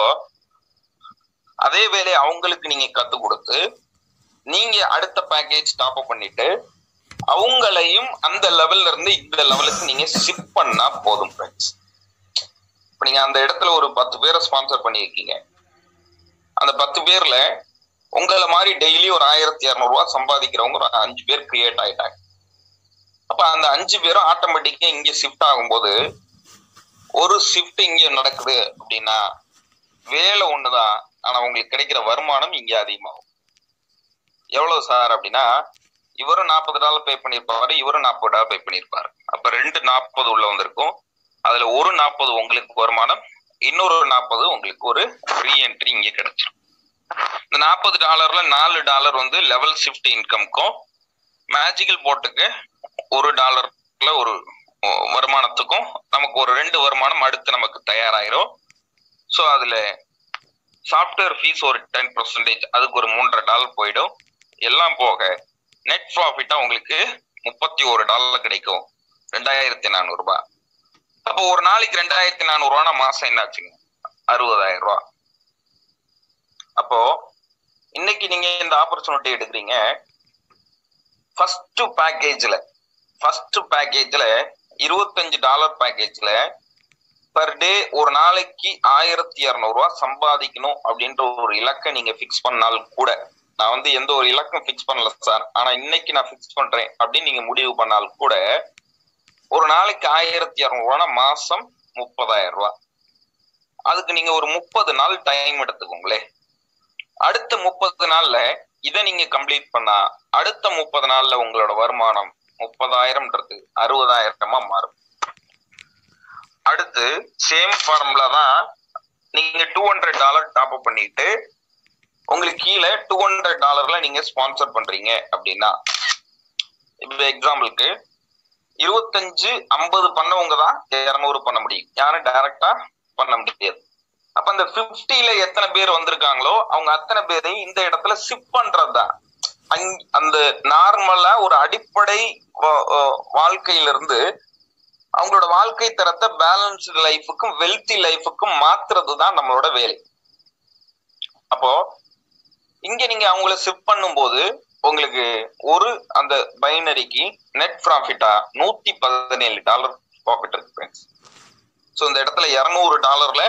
அதே வேலையை அவங்களுக்கு நீங்க கத்து கொடுத்து நீங்க அடுத்த பேக்கேஜ் டாப் அப் பண்ணிட்டு அவங்களையும் அந்த லெவல்ல இருந்து இந்த லெவலுக்கு நீங்க ஷிஃப்ட் பண்ணா போதும் ஃப்ரெண்ட்ஸ் இப்ப நீங்க அந்த இடத்துல ஒரு பத்து பேரை ஸ்பான்சர் பண்ணியிருக்கீங்க அந்த பத்து பேர்ல உங்களை மாதிரி டெய்லி ஒரு ஆயிரத்தி இரநூறுவா சம்பாதிக்கிறவங்க ஒரு அஞ்சு பேர் கிரியேட் ஆயிட்டாங்க அப்ப அந்த அஞ்சு பேரும் ஆட்டோமேட்டிக்கா இங்க ஷிஃப்ட் ஆகும்போது ஒரு ஷிஃப்ட் இங்க நடக்குது அப்படின்னா வேலை ஒண்ணுதான் ஆனா உங்களுக்கு கிடைக்கிற வருமானம் இங்க அதிகமாகும் எவ்வளவு சார் அப்படின்னா இவரும் நாற்பது டாலர் பே பண்ணியிருப்பாரு இவரும் நாற்பது டாலர் பே பண்ணியிருப்பாரு அப்ப ரெண்டு நாற்பது உள்ள வந்திருக்கும் அதுல ஒரு நாற்பது உங்களுக்கு வருமானம் இன்னொரு நாற்பது உங்களுக்கு ஒரு ரீஎன்ட்ரி இங்க கிடைச்சிடும் இந்த நாற்பது டாலர்ல நாலு டாலர் வந்து லெவல் ஷிஃப்ட் இன்கம்க்கும் மேஜிக்கல் போட்டுக்கு ஒரு டாலர்ல ஒரு வருமானத்துக்கும் நமக்கு ஒரு ரெண்டு வருமானம் அடுத்து நமக்கு தயாராயிரும் ஸோ அதுல சாஃப்ட்வேர் ஃபீஸ் ஒரு டென் பர்சன்டேஜ் அதுக்கு ஒரு மூன்றரை டாலர் போயிடும் எல்லாம் போக நெட் ப்ராஃபிட்டா உங்களுக்கு முப்பத்தி ஒரு டாலர் கிடைக்கும் ரெண்டாயிரத்தி நானூறு ரூபாய் அப்போ ஒரு நாளைக்கு ரெண்டாயிரத்தி நானூறு ரூபானா மாசம் என்னாச்சுங்க அறுபதாயிரம் ரூபாய் அப்போ இன்னைக்கு நீங்க இந்த ஆப்பர்ச்சுனிட்டி எடுக்கிறீங்க ஃபர்ஸ்ட் பேக்கேஜ்ல ஃபர்ஸ்ட் பேக்கேஜ்ல இருபத்தஞ்சு டாலர் பேக்கேஜ்ல பர் டே ஒரு நாளைக்கு ஆயிரத்தி இரநூறுவா சம்பாதிக்கணும் அப்படின்ற ஒரு இலக்கை நீங்க ஃபிக்ஸ் பண்ணால் கூட நான் வந்து எந்த ஒரு இலக்கம் ஃபிக்ஸ் பண்ணல சார் ஆனா இன்னைக்கு நான் ஃபிக்ஸ் பண்றேன் அப்படின்னு நீங்க முடிவு பண்ணால் கூட ஒரு நாளைக்கு ஆயிரத்தி இரநூறுவானா மாசம் முப்பதாயிரம் ரூபாய் அதுக்கு நீங்க ஒரு முப்பது நாள் டைம் எடுத்துக்கோங்களே அடுத்த முப்பது நாள்ல இதை நீங்க கம்ப்ளீட் பண்ணா அடுத்த முப்பது நாள்ல உங்களோட வருமானம் முப்பதாயிரம்ன்றது அறுபதாயிரமா மாறும் அடுத்து சேம் ஃபார்முலா தான் நீங்க two hundred dollar top up பண்ணிட்டு உங்களுக்கு கீழே டூ ஹண்ட்ரட் டாலர்ல நீங்க ஸ்பான்சர் பண்றீங்க அப்படின்னா இப்ப எக்ஸாம்பிளுக்கு இருபத்தஞ்சு ஐம்பது பண்ணவங்க தான் இரநூறு பண்ண முடியும் யாரும் டைரக்டா பண்ண முடியாது அப்ப அந்த பிப்டில எத்தனை பேர் வந்திருக்காங்களோ அவங்க அத்தனை பேரையும் இந்த இடத்துல ஷிப் பண்றதுதான் அந்த நார்மலா ஒரு அடிப்படை வாழ்க்கையில இருந்து அவங்களோட வாழ்க்கை தரத்தை பேலன்ஸ்டு லைஃபுக்கும் வெல்த்தி லைஃபுக்கும் மாத்துறது தான் நம்மளோட வேலை அப்போ இங்க நீங்க அவங்கள ஷிஃப்ட் பண்ணும்போது உங்களுக்கு ஒரு அந்த பைனரிக்கு நெட் ப்ராஃபிட்டா நூத்தி பதினேழு டாலர் ப்ராஃபிட் இருக்கு ஃப்ரெண்ட்ஸ் ஸோ இந்த இடத்துல இரநூறு டாலர்ல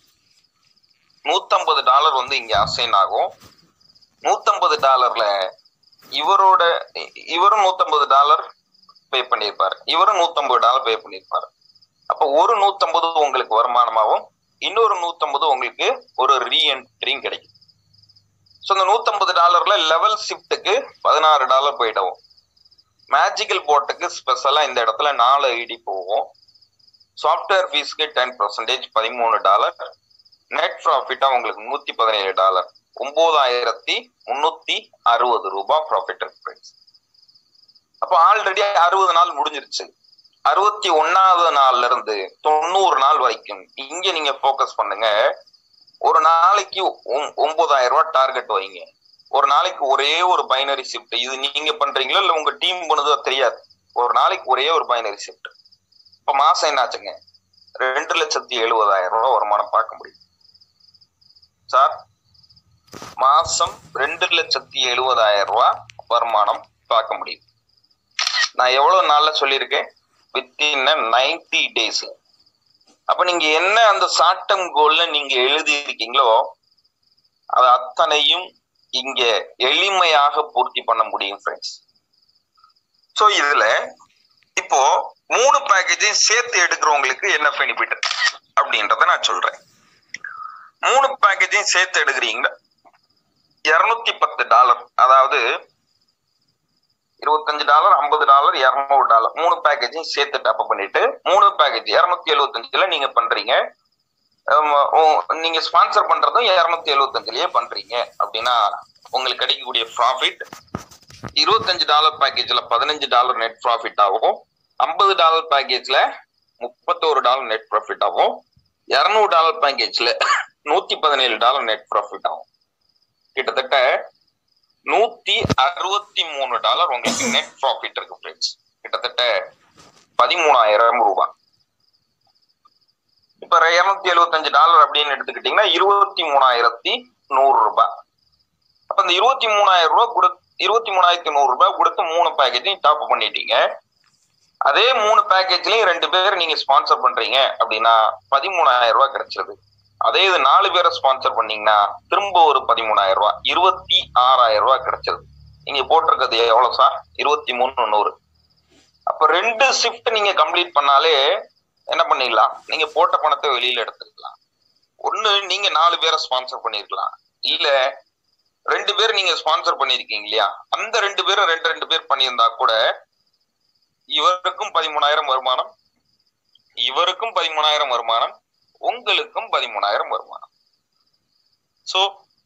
நூத்தம்பது டாலர் வந்து இங்க அசைன் ஆகும் நூத்தம்பது டாலர்ல இவரோட இவரும் நூத்தம்பது டாலர் பே பண்ணியிருப்பாரு இவரும் நூத்தம்பது டாலர் பே பண்ணியிருப்பாரு அப்ப ஒரு நூத்தம்பது உங்களுக்கு வருமானமாகவும் இன்னொரு நூத்தம்பது உங்களுக்கு ஒரு ரீஎன்ட்ரியும் கிடைக்கும் ஸோ இந்த நூத்தம்பது டாலர்ல லெவல் ஷிஃப்ட்டுக்கு பதினாறு டாலர் போயிடும் மேஜிக்கல் போட்டுக்கு ஸ்பெஷலா இந்த இடத்துல நாலு ஐடி போகும் சாஃப்ட்வேர் ஃபீஸ்க்கு டென் பர்சன்டேஜ் பதிமூணு டாலர் நெட் ப்ராஃபிட்டா உங்களுக்கு நூத்தி பதினேழு டாலர் ஒன்பதாயிரத்தி முன்னூத்தி அறுபது ரூபாய் ப்ராஃபிட் இருக்கு அப்ப ஆல்ரெடி அறுபது நாள் முடிஞ்சிருச்சு அறுபத்தி ஒன்னாவது நாள்ல இருந்து தொண்ணூறு நாள் வரைக்கும் இங்க நீங்க போக்கஸ் பண்ணுங்க ஒரு நாளைக்கு ஒன்பதாயிரம் ரூபாய் டார்கெட் வைங்க ஒரு நாளைக்கு ஒரே ஒரு பைனரி ஷிஃப்ட் இது நீங்க பண்றீங்களா இல்ல உங்க டீம் பண்ணுதோ தெரியாது ஒரு நாளைக்கு ஒரே ஒரு பைனரி ஷிஃப்ட் இப்ப மாசம் என்னாச்சுங்க ரெண்டு லட்சத்தி எழுபதாயிரம் ரூபாய் வருமானம் பார்க்க முடியும் சார் மாசம் ரெண்டு லட்சத்தி எழுபதாயிரம் ரூபாய் வருமானம் பார்க்க முடியும் நான் எவ்வளவு நாள்ல சொல்லியிருக்கேன் வித்தின் நைன்டி டேஸ் அப்ப நீங்க என்ன அந்த ஷார்ட் டேர்ம் கோல்ல நீங்க எழுதி இருக்கீங்களோ அது அத்தனையும் இங்க எளிமையாக பூர்த்தி பண்ண முடியும் ஃப்ரெண்ட்ஸ் ஸோ இதுல இப்போ மூணு பேக்கேஜையும் சேர்த்து எடுக்கிறவங்களுக்கு என்ன பெனிஃபிட் அப்படின்றத நான் சொல்றேன் மூணு பேக்கேஜையும் சேர்த்து எடுக்கிறீங்க இருநூத்தி பத்து டாலர் அதாவது இருபத்தஞ்சு டாலர் ஐம்பது டாலர் இரநூறு டாலர் மூணு பேக்கேஜையும் சேர்த்து டாப் பண்ணிட்டு மூணு பேக்கேஜ் இரநூத்தி எழுபத்தஞ்சுல நீங்க பண்றீங்க ஆமா, உ- நீங்க ஸ்பான்சர் பண்றதும் இருநூத்தி எழுபத்தஞ்சுலயே பண்றீங்க அப்படின்னா உங்களுக்கு கிடைக்கக்கூடிய ப்ராஃபிட் இருபத்தஞ்சு டாலர் பேக்கேஜ்ல பதினஞ்சு டாலர் நெட் ப்ராஃபிட் ஆகும் ஐம்பது டாலர் பேக்கேஜ்ல முப்பத்தோரு டாலர் நெட் ப்ராஃபிட் ஆகும் இருநூறு டாலர் பேக்கேஜ்ல நூத்தி பதினேழு டாலர் நெட் ப்ராஃபிட் ஆகும் கிட்டத்தட்ட நூத்தி அறுபத்தி மூணு டாலர் உங்களுக்கு நெட் ப்ராஃபிட் இருக்கு ஃப்ரெண்ட்ஸ் கிட்டத்தட்ட பதிமூணாயிரம் ரூபாய் இப்ப இருநூத்தி எழுபத்தஞ்சு டாலர் அப்படின்னு எடுத்துக்கிட்டீங்கன்னா இருபத்தி மூணாயிரத்தி நூறு ரூபாய் அப்ப இந்த இருபத்தி மூணாயிரம் ரூபாய் கொடு இருபத்தி மூணாயிரத்தி நூறு ரூபாய் கொடுத்து மூணு பேக்கேஜையும் டாப் பண்ணிட்டீங்க அதே மூணு பேக்கேஜ்லயும் ரெண்டு பேர் நீங்க ஸ்பான்சர் பண்றீங்க அப்படின்னா பதிமூணாயிரம் ரூபாய் கிடைச்சிருது அதே இது நாலு பேரை ஸ்பான்சர் பண்ணீங்கன்னா திரும்ப ஒரு பதிமூணாயிரம் ரூபாய் இருபத்தி ஆறாயிரம் ரூபாய் கிடைச்சிருது நீங்க போட்டிருக்கிறது எவ்வளவு சார் இருபத்தி மூணு நூறு அப்ப ரெண்டு ஷிஃப்ட் நீங்க கம்ப்ளீட் பண்ணாலே என்ன பண்ணிடலாம் நீங்க போட்ட பணத்தை வெளியில எடுத்துக்கலாம் ஒண்ணு நீங்க நாலு பேரை ஸ்பான்சர் பண்ணிருக்கலாம் இல்ல ரெண்டு பேர் நீங்க ஸ்பான்சர் பண்ணிருக்கீங்க இல்லையா அந்த ரெண்டு பேரும் ரெண்டு ரெண்டு பேர் பண்ணியிருந்தா கூட இவருக்கும் பதிமூணாயிரம் வருமானம் இவருக்கும் பதிமூணாயிரம் வருமானம் உங்களுக்கும் பதிமூணாயிரம் வருமானம் சோ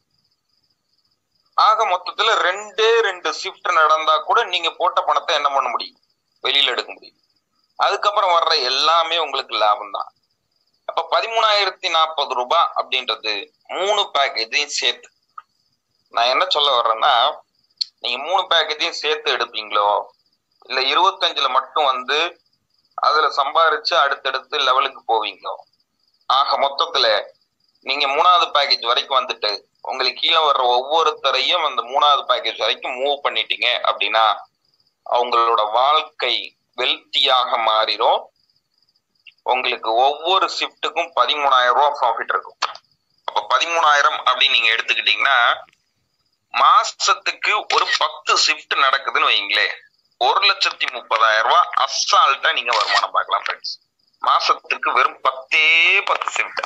ஆக மொத்தத்துல ரெண்டே ரெண்டு ஷிஃப்ட் நடந்தா கூட நீங்க போட்ட பணத்தை என்ன பண்ண முடியும் வெளியில எடுக்க முடியும் அதுக்கப்புறம் வர்ற எல்லாமே உங்களுக்கு லாபம் தான் அப்ப பதிமூணாயிரத்தி நாற்பது ரூபாய் அப்படின்றது மூணு பேக்கேஜையும் சேர்த்து நான் என்ன சொல்ல வர்றேன்னா நீங்க மூணு பேக்கேஜையும் சேர்த்து எடுப்பீங்களோ இல்ல இருபத்தஞ்சுல மட்டும் வந்து அதுல சம்பாரிச்சு அடுத்தடுத்து லெவலுக்கு போவீங்களோ ஆக மொத்தத்துல நீங்க மூணாவது பேக்கேஜ் வரைக்கும் வந்துட்டு உங்களுக்கு கீழே வர்ற ஒவ்வொருத்தரையும் அந்த மூணாவது பேக்கேஜ் வரைக்கும் மூவ் பண்ணிட்டீங்க அப்படின்னா அவங்களோட வாழ்க்கை வெல்த்தியாக மாறிடும் உங்களுக்கு ஒவ்வொரு ஷிஃப்ட்டுக்கும் பதிமூணாயிரம் ரூபாய் ப்ராஃபிட் இருக்கும் அப்ப பதிமூணாயிரம் அப்படின்னு நீங்க எடுத்துக்கிட்டீங்கன்னா மாசத்துக்கு ஒரு பத்து ஷிஃப்ட் நடக்குதுன்னு வைங்களேன் ஒரு லட்சத்தி முப்பதாயிரம் ரூபாய் அசால்ட்டா நீங்க வருமானம் பார்க்கலாம் ஃப்ரெண்ட்ஸ் மாசத்துக்கு வெறும் பத்தே பத்து ஷிஃப்ட்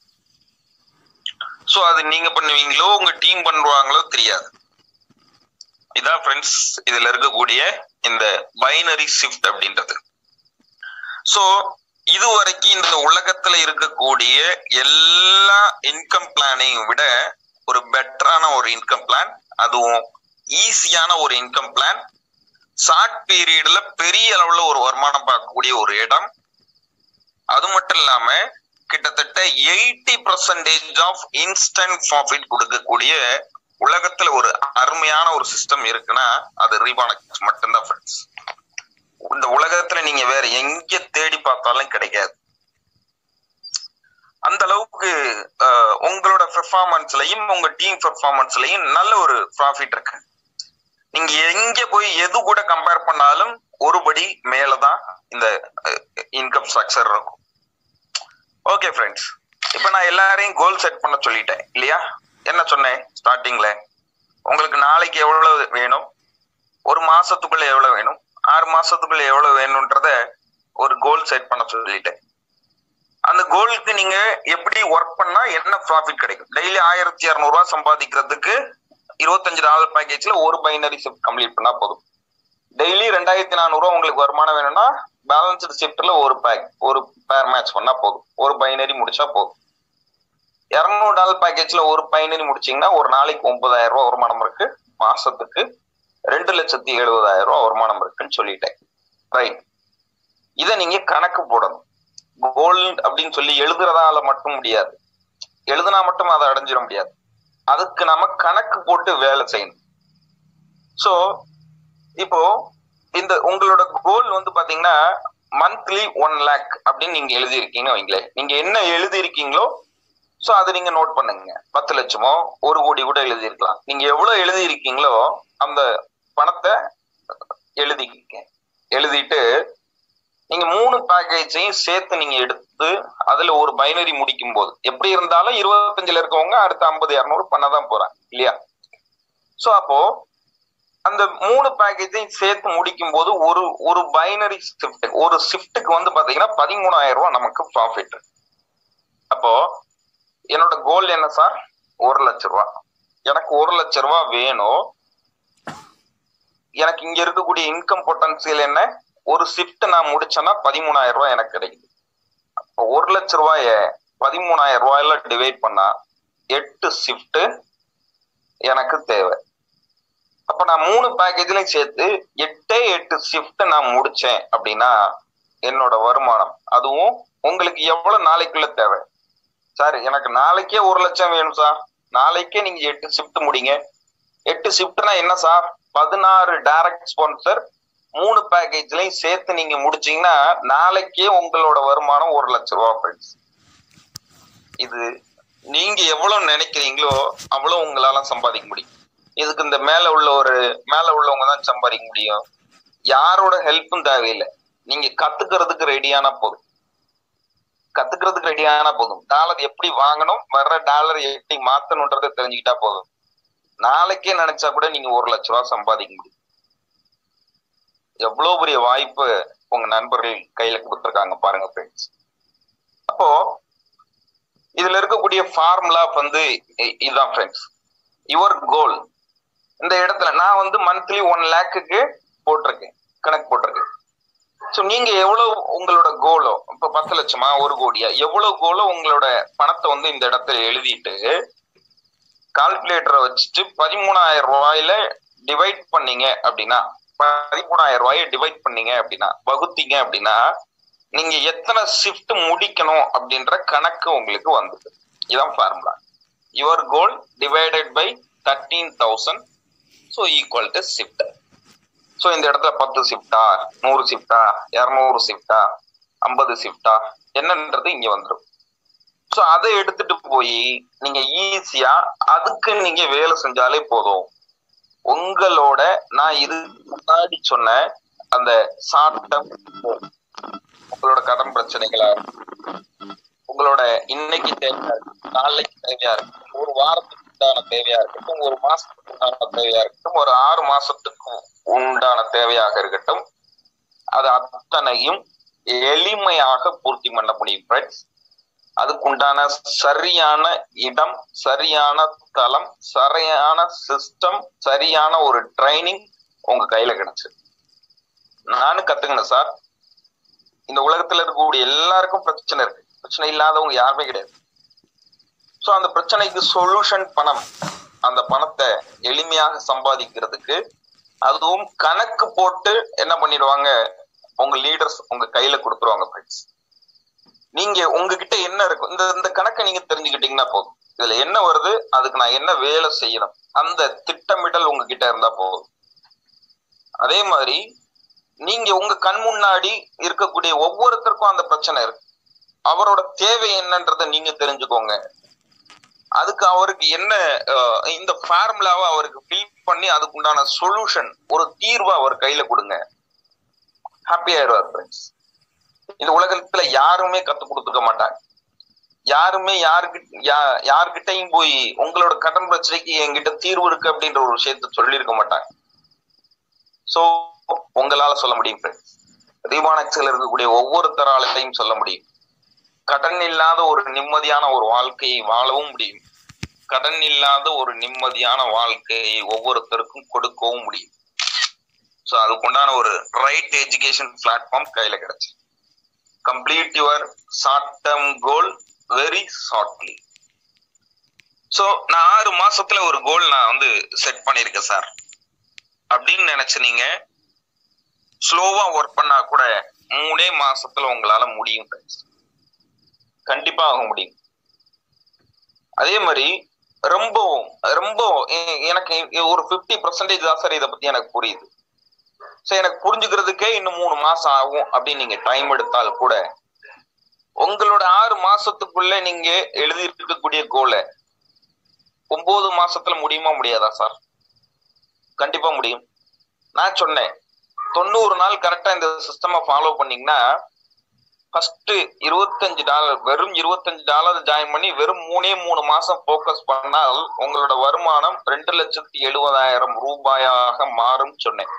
சோ அது நீங்க பண்ணுவீங்களோ உங்க டீம் பண்ணுவாங்களோ தெரியாது இதான் ஃப்ரெண்ட்ஸ் இதுல இருக்கக்கூடிய இந்த பைனரி ஷிஃப்ட் அப்படின்றது சோ இது வரைக்கும் இந்த உலகத்துல இருக்கக்கூடிய எல்லா இன்கம் பிளானையும் விட ஒரு பெட்டரான ஒரு இன்கம் பிளான் அதுவும் ஈஸியான ஒரு இன்கம் பிளான் ஷார்ட் பீரியட்ல பெரிய அளவுல ஒரு வருமானம் பார்க்கக்கூடிய ஒரு இடம் அது மட்டும் இல்லாம கிட்டத்தட்ட eighty percentage of instant profit கொடுக்கக்கூடிய உலகத்துல ஒரு அருமையான ஒரு சிஸ்டம் இருக்குன்னா அது ரீபானக்ஸ் மட்டும்தான் ஃப்ரெண்ட்ஸ் இந்த உலகத்துல நீங்க வேற எங்க தேடி பார்த்தாலும் கிடைக்காது அந்த அளவுக்கு அஹ், உங்களோட பெர்ஃபார்மன்ஸ்லயும் உங்க டீம் பெர்ஃபார்மன்ஸ்லயும் நல்ல ஒரு ப்ராஃபிட் இருக்கு நீங்க எங்க போய் எது கூட கம்பேர் பண்ணாலும் ஒருபடி மேலதான் இந்த இன்கம் ஸ்ட்ரக்சர் இருக்கும் ஓகே ஃப்ரெண்ட்ஸ் இப்ப நான் எல்லாரையும் கோல் செட் பண்ண சொல்லிட்டேன் இல்லையா என்ன சொன்னேன் ஸ்டார்டிங்ல உங்களுக்கு நாளைக்கு எவ்வளவு வேணும் ஒரு மாசத்துக்குள்ள எவ்வளவு வேணும் ஆறு மாசத்துக்குள்ள எவ்வளவு வேணும்ன்றத ஒரு கோல் செட் பண்ண சொல்லிட்டேன் அந்த கோலுக்கு நீங்க எப்படி ஒர்க் பண்ணா என்ன ப்ராஃபிட் கிடைக்கும் டெய்லி ஆயிரத்தி இரநூறுவா சம்பாதிக்கிறதுக்கு இருபத்தஞ்சு டாலர் பேக்கேஜ்ல ஒரு பைனரி ஷிஃப்ட் கம்ப்ளீட் பண்ணா போதும் டெய்லி ரெண்டாயிரத்தி நானூறுவா உங்களுக்கு வருமானம் வேணும்னா பேலன்ஸ்டு ஷிஃப்ட்ல ஒரு பேக் ஒரு பேர் மேட்ச் பண்ணா போதும் ஒரு பைனரி முடிச்சா போதும் இரநூறு டாலர் பேக்கேஜ்ல ஒரு பைனரி முடிச்சீங்கன்னா ஒரு நாளைக்கு ஒன்பதாயிரம் ரூபாய் வருமானம் இருக்கு மாசத்துக்கு ரெண்டு லட்சத்தி எழுபதாயிரம் ரூபாய் வருமானம் இருக்குன்னு சொல்லிட்டேன் ரைட் இதை நீங்க கணக்கு போடணும் கோல் அப்படின்னு சொல்லி எழுதுறதால மட்டும் முடியாது எழுதுனா மட்டும் அதை அடைஞ்சிட முடியாது அதுக்கு நம்ம கணக்கு போட்டு வேலை செய்யணும் சோ இப்போ இந்த உங்களோட கோல் வந்து பாத்தீங்கன்னா மந்த்லி ஒன் லேக் அப்படின்னு நீங்க எழுதியிருக்கீங்க வைங்களேன் நீங்க என்ன எழுதியிருக்கீங்களோ சோ அதை நீங்க நோட் பண்ணுங்க பத்து லட்சமோ ஒரு கோடி கூட எழுதியிருக்கலாம் நீங்க எவ்வளவு எழுதியிருக்கீங்களோ அந்த பணத்தை எழுதிக்கிங்க எழுதிட்டு நீங்க மூணு பேக்கேஜையும் சேர்த்து நீங்க எடுத்து அதுல ஒரு பைனரி முடிக்கும் போது எப்படி இருந்தாலும் இருபத்தஞ்சுல இருக்கவங்க அடுத்த ஐம்பது இரநூறு பண்ணதான் போறாங்க இல்லையா சோ அப்போ அந்த மூணு பேக்கேஜையும் சேர்த்து முடிக்கும் போது ஒரு ஒரு பைனரி ஷிஃப்ட் ஒரு ஷிஃப்ட்டுக்கு வந்து பாத்தீங்கன்னா பதிமூணாயிரம் ரூபாய் நமக்கு ப்ராஃபிட் அப்போ என்னோட கோல் என்ன சார் ஒரு லட்ச ரூபா எனக்கு ஒரு லட்ச ரூபா வேணும் எனக்கு இங்க இருக்கக்கூடிய இன்கம் பொட்டன்சியல் என்ன ஒரு ஷிஃப்ட் நான் முடிச்சேன்னா பதிமூணாயிரம் ரூபாய் எனக்கு கிடைக்குது அப்போ ஒரு லட்ச ரூபாய பதிமூணாயிரம் ரூபாயில டிவைட் பண்ணா எட்டு ஷிஃப்ட் எனக்கு தேவை அப்ப நான் மூணு பேக்கேஜ்லயும் சேர்த்து எட்டே எட்டு ஷிஃப்ட் நான் முடிச்சேன் அப்படின்னா என்னோட வருமானம் அதுவும் உங்களுக்கு எவ்வளவு நாளைக்குள்ள தேவை சார் எனக்கு நாளைக்கே ஒரு லட்சம் வேணும் சார் நாளைக்கே நீங்க எட்டு ஷிஃப்ட் முடிங்க எட்டு ஷிஃப்ட்னா என்ன சார் பதினாறு டைரக்ட் ஸ்பான்சர் மூணு பேக்கேஜ்லயும் சேர்த்து நீங்க முடிச்சீங்கன்னா நாளைக்கே உங்களோட வருமானம் ஒரு லட்சம் ரூபா ஃப்ரெண்ட்ஸ் இது நீங்க எவ்வளவு நினைக்கிறீங்களோ அவ்வளவு உங்களால சம்பாதிக்க முடியும் இதுக்கு இந்த மேல உள்ள ஒரு மேல உள்ளவங்க தான் சம்பாதிக்க முடியும் யாரோட ஹெல்ப்பும் தேவையில்லை நீங்க கத்துக்கிறதுக்கு ரெடியானா போதும் கத்துக்கிறதுக்கு ரெடியானா போதும் டாலர் எப்படி வாங்கணும் வர்ற டாலர் எப்படி மாத்தணுன்றதை தெரிஞ்சுக்கிட்டா போதும் நாளைக்கே நினைச்சா கூட நீங்க ஒரு லட்ச ரூபா சம்பாதிக்க முடியும் எவ்வளவு பெரிய வாய்ப்பு உங்க நண்பர்கள் கையில கொடுத்துருக்காங்க பாருங்க ஃப்ரெண்ட்ஸ் அப்போ இதுல இருக்கக்கூடிய ஃபார்முலா வந்து இ- இதுதான் ஃப்ரெண்ட்ஸ் யுவர் கோல் இந்த இடத்துல நான் வந்து மந்த்லி ஒன் லேக்குக்கு போட்டிருக்கேன் கணக்கு போட்டிருக்கேன் ஸோ நீங்க எவ்வளவு உங்களோட கோலோ இப்ப பத்து லட்சமா ஒரு கோடியா எவ்வளவு கோலோ உங்களோட பணத்தை வந்து இந்த இடத்துல எழுதிட்டு கால்குலேட்டரை வச்சுட்டு பதிமூணாயிரம் ரூபாயில டிவைட் பண்ணீங்க அப்படின்னா பதிமூணாயிரம் ரூபாயை டிவைட் பண்ணீங்க அப்படின்னா வகுத்தீங்க அப்படின்னா நீங்க எத்தனை ஷிஃப்ட் முடிக்கணும் அப்படின்ற கணக்கு உங்களுக்கு வந்தது இதான் formula your goal divided by thirteen thousand so equal to shift so இந்த இடத்துல பத்து ஷிஃப்டா நூறு ஷிஃப்டா இரநூறு ஷிஃப்டா ஐம்பது ஷிஃப்டா என்னன்றது இங்க வந்துடும் ஸோ அதை எடுத்துட்டு போய் நீங்க ஈஸியா அதுக்கு நீங்க வேலை செஞ்சாலே போதும் உங்களோட நான் இது முன்னாடி சொன்ன அந்த ஷார்ட் டேர்ம் உங்களோட கடன் பிரச்சனைகளா இருக்கும். உங்களோட இன்னைக்கு தேவையா இருக்கும் நாளைக்கு தேவையா இருக்கும் ஒரு வாரத்துக்கு உண்டான தேவையா இருக்கட்டும் ஒரு மாசத்துக்கு உண்டான தேவையா இருக்கட்டும் ஒரு ஆறு மாசத்துக்கு உண்டான தேவையாக இருக்கட்டும் அது அத்தனையும் எளிமையாக பூர்த்தி பண்ண முடியும் ஃப்ரெண்ட்ஸ் அதுக்குண்டான சரியான இடம் சரியான தளம் சரியான சிஸ்டம் சரியான ஒரு ட்ரைனிங் உங்க கையில கிடைச்சு நானும் கத்துக்கினேன் சார் இந்த உலகத்துல இருக்கக்கூடிய எல்லாருக்கும் பிரச்சனை இருக்கு பிரச்சனை இல்லாதவங்க யாருமே கிடையாது சோ அந்த பிரச்சனைக்கு சொல்யூஷன் பணம் அந்த பணத்தை எளிமையாக சம்பாதிக்கிறதுக்கு அதுவும் கணக்கு போட்டு என்ன பண்ணிடுவாங்க உங்க லீடர்ஸ் உங்க கையில கொடுத்துருவாங்க ஃப்ரெண்ட்ஸ் நீங்க உங்ககிட்ட என்ன இருக்கும் இந்த இந்த கணக்கை நீங்க தெரிஞ்சுக்கிட்டீங்கன்னா போதும் இதுல என்ன வருது அதுக்கு நான் என்ன வேலை செய்யணும் அந்த திட்டமிடல் உங்ககிட்ட இருந்தா போதும் அதே மாதிரி நீங்க உங்க கண் முன்னாடி இருக்கக்கூடிய ஒவ்வொருத்தருக்கும் அந்த பிரச்சனை இருக்கு அவரோட தேவை என்னன்றதை நீங்க தெரிஞ்சுக்கோங்க அதுக்கு அவருக்கு என்ன அஹ், இந்த ஃபார்முலாவை அவருக்கு ஃபில் பண்ணி அதுக்கு உண்டான சொல்யூஷன் ஒரு தீர்வை அவர் கையில கொடுங்க ஹாப்பி ஆயிடுவார் ஃப்ரெண்ட்ஸ் இந்த உலகத்துல யாருமே கத்து கொடுத்துக்க மாட்டாங்க யாருமே யாருக்கிட்ட யா- யார்கிட்டயும் போய் உங்களோட கடன் பிரச்சனைக்கு என்கிட்ட தீர்வு இருக்கு அப்படின்ற ஒரு விஷயத்த சொல்லியிருக்க மாட்டாங்க சோ உங்களால சொல்ல முடியும் ஃப்ரெண்ட்ஸ் ரீபானக்ஸ்ல இருக்கக்கூடிய ஒவ்வொருத்தராலையும் சொல்ல முடியும் கடன் இல்லாத ஒரு நிம்மதியான ஒரு வாழ்க்கையை வாழவும் முடியும் கடன் இல்லாத ஒரு நிம்மதியான வாழ்க்கையை ஒவ்வொருத்தருக்கும் கொடுக்கவும் முடியும் சோ அதுக்குண்டான ஒரு ரைட் எஜுகேஷன் பிளாட்ஃபார்ம் கையில கிடைச்சு complete your short term goal very shortly so நான் ஆறு மாசத்துல ஒரு கோல் நான் வந்து செட் பண்ணிருக்கேன் சார் அப்படின்னு நினைச்சு நீங்க ஸ்லோவா ஒர்க் பண்ணா கூட மூணே மாசத்துல உங்களால முடியும் friends. கண்டிப்பா ஆக முடியும் அதே மாதிரி ரொம்பவும் ரொம்ப எ- எனக்கு ஒரு 50% பர்சன்டேஜ் தான் சார் இதை பத்தி எனக்கு புரியுது சோ எனக்கு புரிஞ்சுக்கிறதுக்கே இன்னும் மூணு மாசம் ஆகும் அப்படின்னு நீங்க டைம் எடுத்தால் கூட உங்களோட ஆறு மாசத்துக்குள்ள நீங்க எழுதி இருக்கக்கூடிய கோலை ஒன்பது மாசத்துல முடியுமா முடியாதா சார் கண்டிப்பா முடியும் நான் சொன்னேன் தொண்ணூறு நாள் கரெக்டா இந்த சிஸ்டமை ஃபாலோ பண்ணீங்கன்னா ஃபர்ஸ்ட் இருபத்தஞ்சு டாலர் வெறும் இருபத்தஞ்சு டாலர் ஜாயின் பண்ணி வெறும் மூணே மூணு மாசம் ஃபோக்கஸ் பண்ணால் உங்களோட வருமானம் ரெண்டு லட்சத்தி எழுபதாயிரம் ரூபாயாக மாறும் சொன்னேன்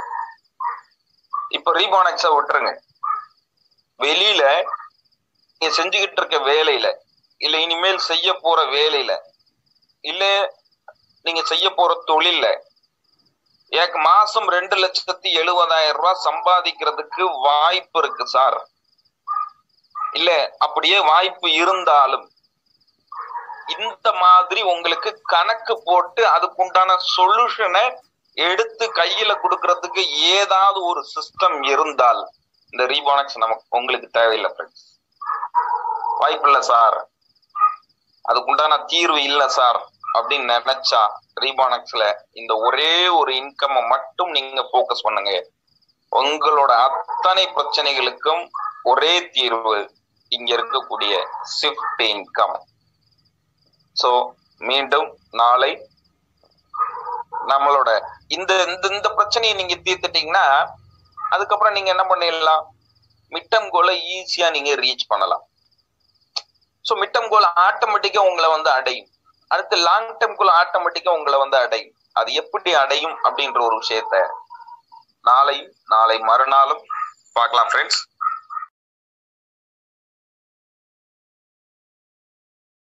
இப்ப ரீபானக்ஸ விட்டுருங்க வெளியில நீங்க செஞ்சுக்கிட்டு இருக்க வேலையில இல்ல இனிமேல் செய்ய போற வேலையில இல்ல நீங்க செய்ய போற தொழில்ல எனக்கு மாசம் ரெண்டு லட்சத்தி எழுபதாயிரம் ரூபாய் சம்பாதிக்கிறதுக்கு வாய்ப்பு இருக்கு சார் இல்ல அப்படியே வாய்ப்பு இருந்தாலும் இந்த மாதிரி உங்களுக்கு கணக்கு போட்டு அதுக்குண்டான சொல்யூஷனை எடுத்து கையில கொடுக்கறதுக்கு ஏதாவது ஒரு சிஸ்டம் இருந்தால் இந்த ரீபானக்ஸ் நமக்கு உங்களுக்கு தேவையில்லை ஃப்ரெண்ட்ஸ் வாய்ப்பு இல்லை சார் அதுக்குண்டான தீர்வு இல்லை சார் அப்படின்னு நினைச்சா ரீபானக்ஸ்ல இந்த ஒரே ஒரு இன்கம் மட்டும் நீங்க போக்கஸ் பண்ணுங்க உங்களோட அத்தனை பிரச்சனைகளுக்கும் ஒரே தீர்வு இங்க இருக்கக்கூடிய ஷிஃப்ட் இன்கம் சோ மீண்டும் நாளை நம்மளோட இந்த இந்த இந்த பிரச்சனையை நீங்க தீர்த்துட்டீங்கன்னா அதுக்கப்புறம் நீங்க என்ன பண்ணிடலாம் மிட்டம் கோலை ஈஸியா நீங்க ரீச் பண்ணலாம் ஸோ மிட்டம் கோல் ஆட்டோமேட்டிக்கா உங்களை வந்து அடையும் அடுத்து லாங் டேர்ம் கோல் ஆட்டோமேட்டிக்கா உங்களை வந்து அடையும் அது எப்படி அடையும் அப்படின்ற ஒரு விஷயத்த நாளையும் நாளை மறுநாளும் பார்க்கலாம் ஃப்ரெண்ட்ஸ்